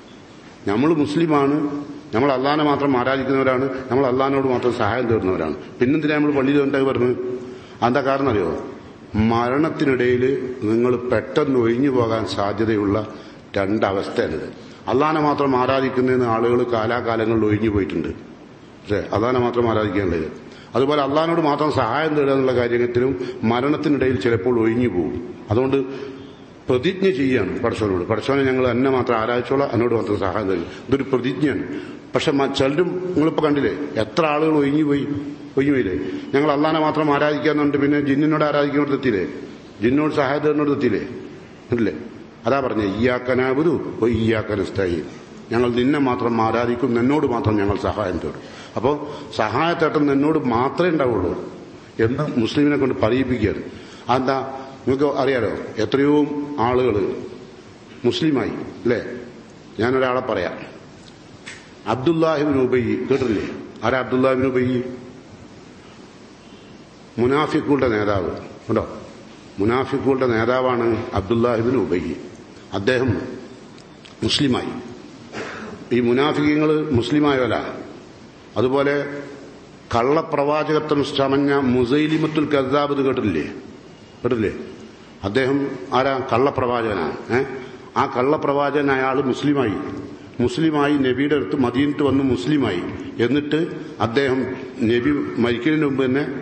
നമ്മൾ മുസ്ലിമാണ് നമ്മൾ അള്ളഹാനെ മാത്രം ആരാധിക്കുന്നവരാണ് നമ്മൾ അള്ളഹാനോട് മാത്രം സഹായം തേടുന്നവരാണ് പിന്നെന്തിനാ നമ്മൾ പള്ളിയിൽ വന്നിട്ട് പറഞ്ഞത് എന്താ കാരണം അറിയോ മരണത്തിനിടയിൽ നിങ്ങൾ പെട്ടെന്ന് ഒഴിഞ്ഞു പോകാൻ സാധ്യതയുള്ള രണ്ടവസ്ഥയാണിത് അള്ളഹാനെ മാത്രം ആരാധിക്കുന്നതിന് ആളുകൾ കാലാകാലങ്ങളിൽ ഒഴിഞ്ഞു പോയിട്ടുണ്ട് പക്ഷേ അള്ളഹാനെ മാത്രം ആരാധിക്കേണ്ടത് അതുപോലെ അള്ളഹാനോട് മാത്രം സഹായം തേടുക എന്നുള്ള കാര്യത്തിലും മരണത്തിനിടയിൽ ചിലപ്പോൾ ഒഴിഞ്ഞു പോകും അതുകൊണ്ട് പ്രതിജ്ഞ ചെയ്യാണ് പടച്ചവനോട് പടച്ചവനെ ഞങ്ങൾ എന്നെ മാത്രം ആരാധിച്ചോളാം എന്നോട് മാത്രം സഹായം തരും ഇതൊരു പ്രതിജ്ഞയാണ് പക്ഷെ മ- ചിലരും നിങ്ങളിപ്പോ കണ്ടില്ലേ എത്ര ആളുകൾ ഒഴിഞ്ഞു പോയി ഒഴിഞ്ഞു പോയില്ലേ ഞങ്ങൾ അള്ളഹാനെ മാത്രം ആരാധിക്കാന്നുണ്ട് പിന്നെ ജിന്നിനോട് ആരാധിക്കുന്നോട് എത്തിയില്ലേ ജിന്നോട് സഹായത്തിനോട് എത്തിയില്ലേ ഇല്ലേ അതാ പറഞ്ഞേ ഈയാക്കനാബുദു ഓ ഈയാക്കനസ്തായി ഞങ്ങൾ നിന്നെ മാത്രം ആരാധിക്കും നിന്നോട് മാത്രം ഞങ്ങൾ സഹായം തേടും അപ്പോൾ സഹായത്തേട്ടം നിന്നോട് മാത്രമേ ഉണ്ടാവുള്ളൂ എന്ന് മുസ്ലിമിനെ കൊണ്ട് പറയിപ്പിക്കുകയാണ് അതെന്താ നിങ്ങൾക്ക് അറിയാലോ എത്രയോ ആളുകൾ മുസ്ലിമായി അല്ലേ ഞാനൊരാളെ പറയാം അബ്ദുല്ലാഹിബിൻ ഉബൈ കേട്ടില്ലേ ആരാ അബ്ദുല്ലാഹിബിൻ ഉബൈ മുനാഫിക്കുകളുടെ നേതാവ് ഉണ്ടോ മുനാഫിക്കുകളുടെ നേതാവാണ് അബ്ദുല്ലാഹിബിൻ ഉബൈ അദ്ദേഹം മുസ്ലിമായി ഈ മുനാഫിക്കങ്ങൾ മുസ്ലിമായവല്ല അതുപോലെ കള്ളപ്രവാചകത്വം ചമഞ്ഞ മുസൈലിമത്തുൽ കസാബ് ഇത് കേട്ടില്ലേ കേട്ടില്ലേ അദ്ദേഹം ആരാ കള്ളപ്രവാചകനാണ് ഏ ആ കള്ളപ്രവാചകൻ അയാൾ മുസ്ലിമായി മുസ്ലിമായി നബിയുടെ അടുത്ത് മദീനത്ത് വന്ന് മുസ്ലിമായി എന്നിട്ട് അദ്ദേഹം നബി മരിക്കുന്നതിന് മുമ്പ് തന്നെ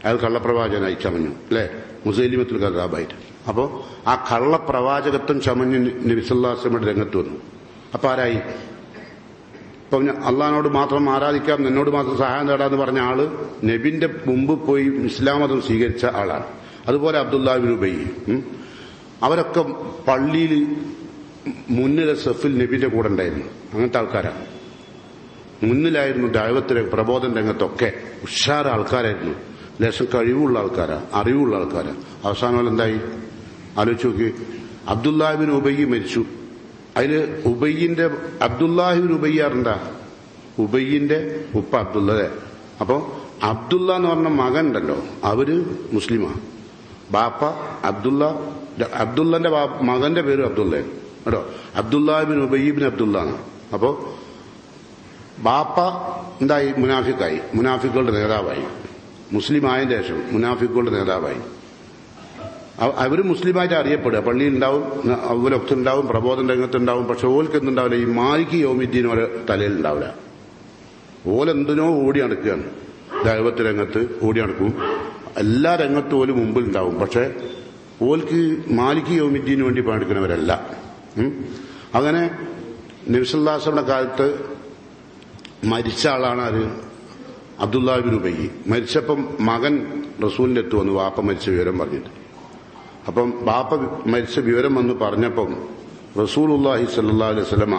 അയാൾ കള്ളപ്രവാചകനായി ചമഞ്ഞു അല്ലേ മുസൈലിമത്തിൽ കഥാബായിട്ട് അപ്പോൾ ആ കള്ളപ്രവാചകത്വം ചമഞ്ഞ് നബിസല്ലാസ്ലമയുടെ രംഗത്ത് വന്നു അപ്പൊ ആരായി ഇപ്പൊ അള്ളഹാനോട് മാത്രം ആരാധിക്കാം നിന്നോട് മാത്രം സഹായം തേടാന്ന് പറഞ്ഞ ആള് നബിന്റെ മുമ്പ് പോയി ഇസ്ലാം മതം സ്വീകരിച്ച ആളാണ് അതുപോലെ അബ്ദുല്ലാബിൻ ഉബൈ ഉം. അവരൊക്കെ പള്ളിയിൽ മുന്നിലെ സെഫിൽ നബിന്റെ കൂടെ ഉണ്ടായിരുന്നു അങ്ങനത്തെ ആൾക്കാരാണ് മുന്നിലായിരുന്നു ദൈവത്തിലെ പ്രബോധന രംഗത്തൊക്കെ ഉഷാര ആൾക്കാരായിരുന്നു ലേശം കഴിവുള്ള ആൾക്കാരാ അറിവുള്ള ആൾക്കാരാ അവസാനം എന്തായി ആലോചിച്ച് നോക്കി അബ്ദുല്ലാഹിബിൻ ഉബയ്യ മരിച്ചു അതില് ഉബയ്യന്റെ അബ്ദുല്ലാഹിബിൻ ഉബയ്യാറുണ്ടാ ഉബയ്യന്റെ ഉപ്പ അബ്ദുള്ളതെ അപ്പോ അബ്ദുള്ള എന്ന് പറഞ്ഞ മകൻ ഉണ്ടല്ലോ അവര് മുസ്ലിമാണ് ബാപ്പ അബ്ദുള്ള അബ്ദുള്ളന്റെ ബാ- മകന്റെ പേര് അബ്ദുള്ള കേട്ടോ അബ്ദുല്ലാഹിബിൻ ഉബയ്യബിൻ അബ്ദുള്ള ആണ് അപ്പോ ബാപ്പ എന്തായി മുനാഫിക്കായി മുനാഫിക്കുകളുടെ നേതാവായി മുസ്ലിം ആയതിനു ശേഷം മുനാഫിക്കുകളുടെ നേതാവായി അവ- അവര് മുസ്ലിമായിട്ട് അറിയപ്പെടുക പള്ളിയിൽ ഉണ്ടാവും അവരൊക്കെ ഉണ്ടാവും പ്രബോധന രംഗത്തുണ്ടാവും പക്ഷെ ഓൽക്ക് എന്തുണ്ടാവില്ല ഈ മാലിക്ക് യോമിദ്ദീൻ ഓരോ തലയിൽ ഉണ്ടാവില്ല ഓലെന്തിനോ ഓടി നടക്കുകയാണ് ദൈവത്തെ രംഗത്ത് ഓടി നടക്കും എല്ലാ രംഗത്തും ഓല് മുമ്പിൽ ഉണ്ടാവും പക്ഷെ ഓൽക്ക് മാലിക്ക് യോമിദ്ദീന് വേണ്ടി പണിയെടുക്കുന്നവരല്ല ഉം. അങ്ങനെ നബിസുല്ലാസയുടെ കാലത്ത് മരിച്ച ആളാണ് അത് അബ്ദുല്ലാബിൻ ഉബയ്യി മരിച്ചപ്പം മകൻ റസൂലിന്റെ അടുത്ത് വന്നു വാപ്പ മരിച്ച വിവരം പറഞ്ഞിട്ട് അപ്പം ബാപ്പ മരിച്ച വിവരം വന്ന് പറഞ്ഞപ്പം റസൂലുല്ലാഹി സല്ലാ അലൈഹി സ്വലമ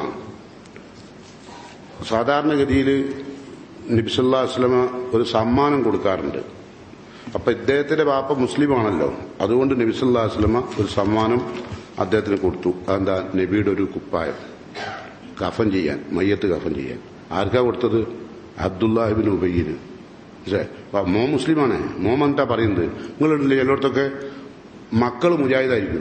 സാധാരണഗതിയിൽ നബിസല്ലാ വസ്ലമ ഒരു സമ്മാനം കൊടുക്കാറുണ്ട് അപ്പൊ ഇദ്ദേഹത്തിന്റെ ബാപ്പ മുസ്ലിമാണല്ലോ അതുകൊണ്ട് നബിസല്ലാ വസ്ലമ ഒരു സമ്മാനം അദ്ദേഹത്തിന് കൊടുത്തു അതെന്താ നബിയുടെ ഒരു കുപ്പായം കഫൻ ചെയ്യാൻ മയ്യത്ത് കഫൻ ചെയ്യാൻ ആർക്കാ കൊടുത്തത് അബ്ദുല്ലാഹിബിൻ ഉബയ്യന് പക്ഷേ മോ മുസ്ലിമാണ് മോം എന്താ പറയുന്നത് നിങ്ങളുണ്ടല്ലേ എല്ലായിടത്തൊക്കെ മക്കൾ മുജാഹിദായിരിക്കും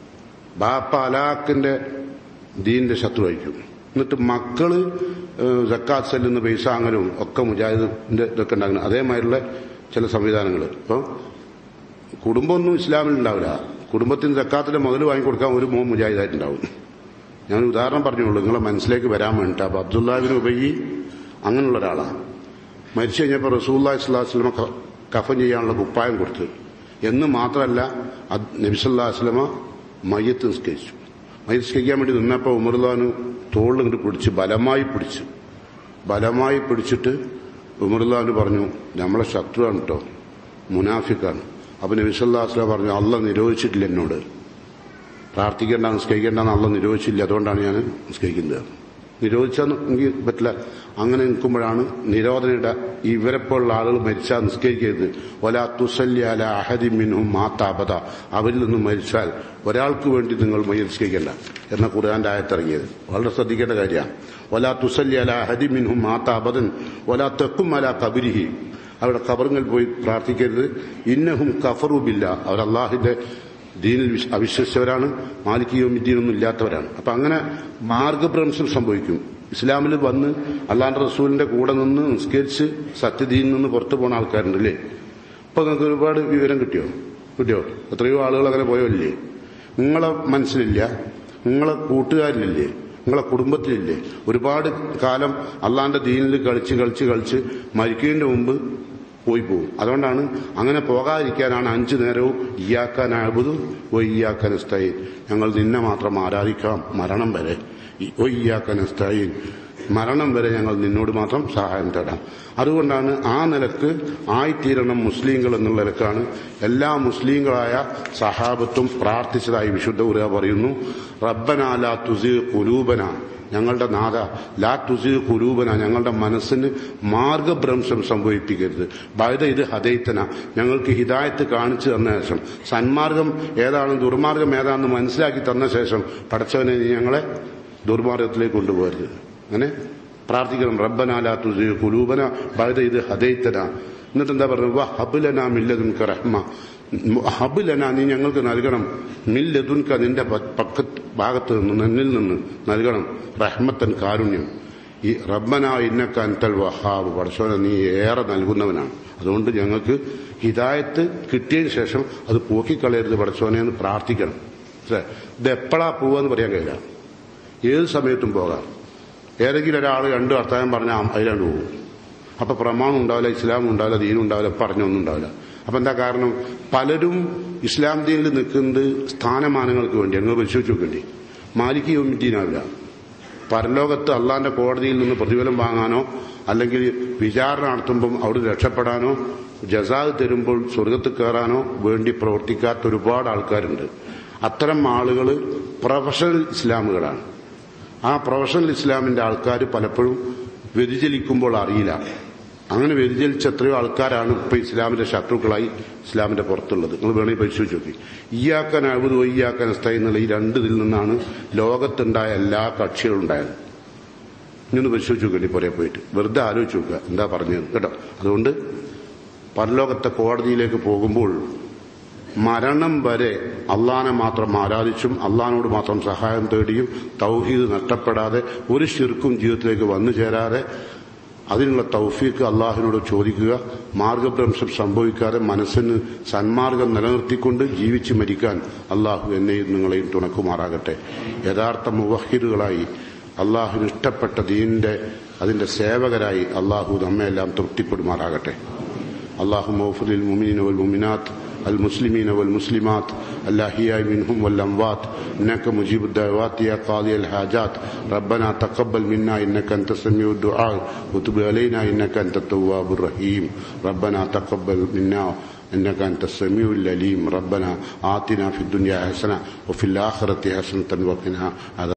ബാപ്പ അലാഖിന്റെ ദീനിന്റെ ശത്രുവായിരിക്കും എന്നിട്ട് മക്കള് ജക്കാത്ത് സെല്ലുന്ന പൈസ അങ്ങനും ഒക്കെ മുജാഹിദിന്റെ ഇതൊക്കെ ഉണ്ടാകുന്നത് അതേമാതിരിയുള്ള ചില സംവിധാനങ്ങൾ ഇപ്പം കുടുംബമൊന്നും ഇസ്ലാമിൽ ഉണ്ടാവില്ല കുടുംബത്തിന് ജക്കാത്തിന്റെ മുതൽ വാങ്ങിക്കൊടുക്കാൻ ഒരു മോൻ മുജാഹിദായിട്ടുണ്ടാവും ഞാൻ ഒരു ഉദാഹരണം പറഞ്ഞോളൂ നിങ്ങളെ മനസ്സിലേക്ക് വരാൻ വേണ്ടിട്ട് അപ്പൊ അബ്ദുല്ലാബിൻ ഉബയ്യി അങ്ങനെയുള്ള ഒരാളാണ് മരിച്ചു കഴിഞ്ഞപ്പോൾ റസൂല്ലാ സ്വലാസ്ലമ കഫൻ ചെയ്യാനുള്ള കുപ്പായം കൊടുത്തു എന്ന് മാത്രമല്ല നബിസല്ലാ വസ്ലമ മയ്യത്ത് നിസ്കരിച്ചു മയ്യത്ത് നിസ്കരിക്കാൻ വേണ്ടി നിന്നപ്പോൾ ഉമർദാന് തോളിൽ ഇങ്ങോട്ട് പിടിച്ച് ബലമായി പിടിച്ചു ബലമായി പിടിച്ചിട്ട് ഉമർദാന് പറഞ്ഞു നമ്മളെ ശത്രുവാണ് കേട്ടോ മുനാഫിക്കാണ് അപ്പൊ നബിസല്ലാ വസ്ലമ പറഞ്ഞു അല്ല നിരോധിച്ചിട്ടില്ല എന്നോട് പ്രാർത്ഥിക്കേണ്ട നിസ്കരിക്കേണ്ടെന്ന് അള്ള നിരോധിച്ചില്ല അതുകൊണ്ടാണ് ഞാൻ നിസ്കരിക്കുന്നത് നിരോധിച്ചെങ്കിൽ പറ്റില്ല അങ്ങനെ നിൽക്കുമ്പോഴാണ് നിരോധനയുടെ ഇവരെപ്പോലുള്ള ആളുകൾ മരിച്ചാൽ നിസ്കരിക്കരുത് ഒലാ തുസല്യ അല അഹദി മിൻഹും മാതാപത അവരിൽ നിന്നും മരിച്ചാൽ ഒരാൾക്ക് വേണ്ടി നിങ്ങൾ നിസ്കരിക്കേണ്ട എന്ന ഖുർആന്റെ ആയത്തിറങ്ങിയത് വളരെ ശ്രദ്ധിക്കേണ്ട കാര്യമാണ് ഒലാ തുസല്യ അല അഹദി മിൻഹും മാതാപതൻ ഒലാ തെക്കും അല കബരിഹി അവിടെ കബറുങ്ങൾ പോയി പ്രാർത്ഥിക്കരുത് ഇന്നഹും കഫറുബില്ല അവർ അള്ളാഹിന്റെ ദീനിൽ വിശ്- അവിശ്വസിച്ചവരാണ് മാലിക്കിയോ മിദ്ദീനൊന്നും ഇല്ലാത്തവരാണ് അപ്പൊ അങ്ങനെ മാർഗഭ്രംശം സംഭവിക്കും ഇസ്ലാമിൽ വന്ന് അള്ളാന്റെ റസൂലിന്റെ കൂടെ നിന്ന് നിസ്കരിച്ച് സത്യദീനിൽ നിന്ന് പുറത്തു പോണ ആൾക്കാരുണ്ട് അല്ലേ ഇപ്പൊ നിങ്ങൾക്ക് ഒരുപാട് വിവരം കിട്ടിയോ കിട്ടിയോ എത്രയോ ആളുകൾ അങ്ങനെ പോയല്ലേ നിങ്ങളെ മനസ്സിലില്ല നിങ്ങളെ കൂട്ടുകാരിലില്ലേ നിങ്ങളെ കുടുംബത്തിലില്ലേ ഒരുപാട് കാലം അള്ളാന്റെ ദീനിൽ കളിച്ച് കളിച്ച് കളിച്ച് മരിക്കുന്നതിന്റെ മുമ്പ് പോയി പോകും അതുകൊണ്ടാണ് അങ്ങനെ പോകാതിരിക്കാനാണ് അഞ്ചു നേരവും ഇയാക്കാൻ അബുദും ഒ ഇയാക്കാൻ സ്തൈൻ ഞങ്ങൾ നിന്നെ മാത്രം ആരാധിക്കാം മരണം വരെ ഈ ഒ ഇയാക്കാൻ സ്തൈൻ മരണം വരെ ഞങ്ങൾ നിന്നോട് മാത്രം സഹായം തേടാം അതുകൊണ്ടാണ് ആ നിലക്ക് ആയിത്തീരണം മുസ്ലിങ്ങൾ എന്നുള്ള നിലക്കാണ് എല്ലാ മുസ്ലിങ്ങളായ സഹാബത്തും പ്രാർത്ഥിച്ചതായി വിശുദ്ധ ഉറ പറയുന്നു റബ്ബനാല തുസി കുലൂബന ഞങ്ങളുടെ നാഥ ലാ തുസി കുലൂബന ഞങ്ങളുടെ മനസ്സിന് മാർഗഭ്രംശം സംഭവിപ്പിക്കരുത് ബൈദ ഇത് ഹദൈത്തന ഞങ്ങൾക്ക് ഹിദായത്ത് കാണിച്ചു തന്ന ശേഷം സന്മാർഗം ഏതാണ് ദുർമാർഗം ഏതാണെന്ന് മനസ്സിലാക്കി തന്ന ശേഷം പടച്ചവനെ നീ ഞങ്ങളെ ദുർമാർഗത്തിലേക്ക് കൊണ്ടുപോകരുത് അങ്ങനെ പ്രാർത്ഥിക്കണം റബ്ബനാല തുസി കുലൂബന ബൈദ ഇത് ഹദൈത്തന എന്നിട്ട് എന്താ പറയുന്നത് വ ഹബുലന മില്ലതുൻക റഹ്മ ഹബുലന നീ ഞങ്ങൾക്ക് നൽകണം മില്ലതുൻക നിന്റെ പ- പക്കത്ത് ഭാഗത്ത് നിന്ന് നിന്നിൽ നിന്ന് നൽകണം റഹ്മത്തൻ കാരുണ്യം ഈ റബ്ബന ഇന്നക്ക അൻതൽ വഹാബ് പടച്ചോനെ നീ ഏറെ നൽകുന്നവനാണ് അതുകൊണ്ട് ഞങ്ങൾക്ക് ഹിദായത്ത് കിട്ടിയതിന് ശേഷം അത് പോക്കിക്കളയരുത് പടച്ചോനെ എന്ന് പ്രാർത്ഥിക്കണം മനസ്സിലായോ? ഇത് എപ്പോഴാ പോവാന്ന് പറയാൻ കഴിയില്ല ഏത് സമയത്തും പോകാം ഏതെങ്കിലും ഒരാൾ രണ്ട് വർത്താനം പറഞ്ഞാൽ അതിലാണ്ട് പോകും അപ്പൊ പ്രമാണം ഉണ്ടാവില്ല ഇസ്ലാം ഉണ്ടാവില്ല ദീനും ഉണ്ടാവില്ല പറഞ്ഞൊന്നും ഉണ്ടാവില്ല അപ്പൊ എന്താ കാരണം പലരും ഇസ്ലാം ദീനിൽ നിൽക്കുന്നത് സ്ഥാനമാനങ്ങൾക്ക് വേണ്ടിയാണ് നിങ്ങൾ പരിശോധിച്ച് നോക്കേണ്ടി മാലിക് യോമിറ്റീനാവില്ല പരലോകത്ത് അള്ളാന്റെ കോടതിയിൽ നിന്ന് പ്രതിഫലം വാങ്ങാനോ അല്ലെങ്കിൽ വിചാരണ നടത്തുമ്പം അവിടെ രക്ഷപ്പെടാനോ ജസാദ് തരുമ്പോൾ സ്വർഗത്ത് കയറാനോ വേണ്ടി പ്രവർത്തിക്കാത്ത ഒരുപാട് ആൾക്കാരുണ്ട് അത്തരം ആളുകൾ പ്രൊഫഷണൽ ഇസ്ലാമുകളാണ് ആ പ്രൊഫഷണൽ ഇസ്ലാമിന്റെ ആൾക്കാർ പലപ്പോഴും വ്യതിചലിക്കുമ്പോൾ അറിയില്ല അങ്ങനെ വ്യതിചലിച്ച എത്രയോ ആൾക്കാരാണ് ഇപ്പൊ ഇസ്ലാമിന്റെ ശത്രുക്കളായി ഇസ്ലാമിന്റെ പുറത്തുള്ളത് നിങ്ങൾ വേണമെങ്കിൽ പരിശോധിച്ച് നോക്കി ഇയാക്കാൻ അഴുതു ഇയാക്കാൻ അസ്തായി എന്നുള്ള ഈ രണ്ട് ഇതിൽ നിന്നാണ് ലോകത്തുണ്ടായ എല്ലാ കക്ഷികളും ഉണ്ടായത് ഇനി പരിശോധിച്ച് നോക്കേണ്ടി പുറകെ പോയിട്ട് വെറുതെ ആലോചിച്ച് നോക്കുക എന്താ പറഞ്ഞത് കേട്ടോ അതുകൊണ്ട് പരലോകത്തെ കോടതിയിലേക്ക് പോകുമ്പോൾ മരണം വരെ അള്ളാനെ മാത്രം ആരാധിച്ചും അള്ളഹാനോട് മാത്രം സഹായം തേടിയും തൗഹീദ് നഷ്ടപ്പെടാതെ ഒരു ശിർക്കും ജീവിതത്തിലേക്ക് വന്നു ചേരാതെ അതിനുള്ള തൗഫീക്ക് അള്ളാഹുവിനോട് ചോദിക്കുക മാർഗഭ്രംശം സംഭവിക്കാതെ മനസ്സിന് സന്മാർഗം നിലനിർത്തിക്കൊണ്ട് ജീവിച്ച് മരിക്കാൻ അള്ളാഹു എന്നെയും നിങ്ങളെയും തുണക്കുമാറാകട്ടെ യഥാർത്ഥ മുവഹിദുകളായി അള്ളാഹുവിന് ഇഷ്ടപ്പെട്ട ദീനിന്റെ അതിന്റെ സേവകരായി അള്ളാഹു നമ്മയെല്ലാം തൃപ്തിപ്പെടുമാറാകട്ടെ അള്ളാഹു മൗഫുലിൽ മുമിനീൻ വൽ മുമിനാത്ത് المسلمين والمسلمات الأحياء منهم والأموات إنك مجيب الدعوات يا قاضي الحاجات ربنا تقبل منا إنك أنت السميع الدعاء وتب علينا إنك أنت التواب الرحيم ربنا تقبل منا إنك أنت السميع العليم ربنا آتنا في الدنيا حسنة وفي الآخرة حسنة وقنا عذاب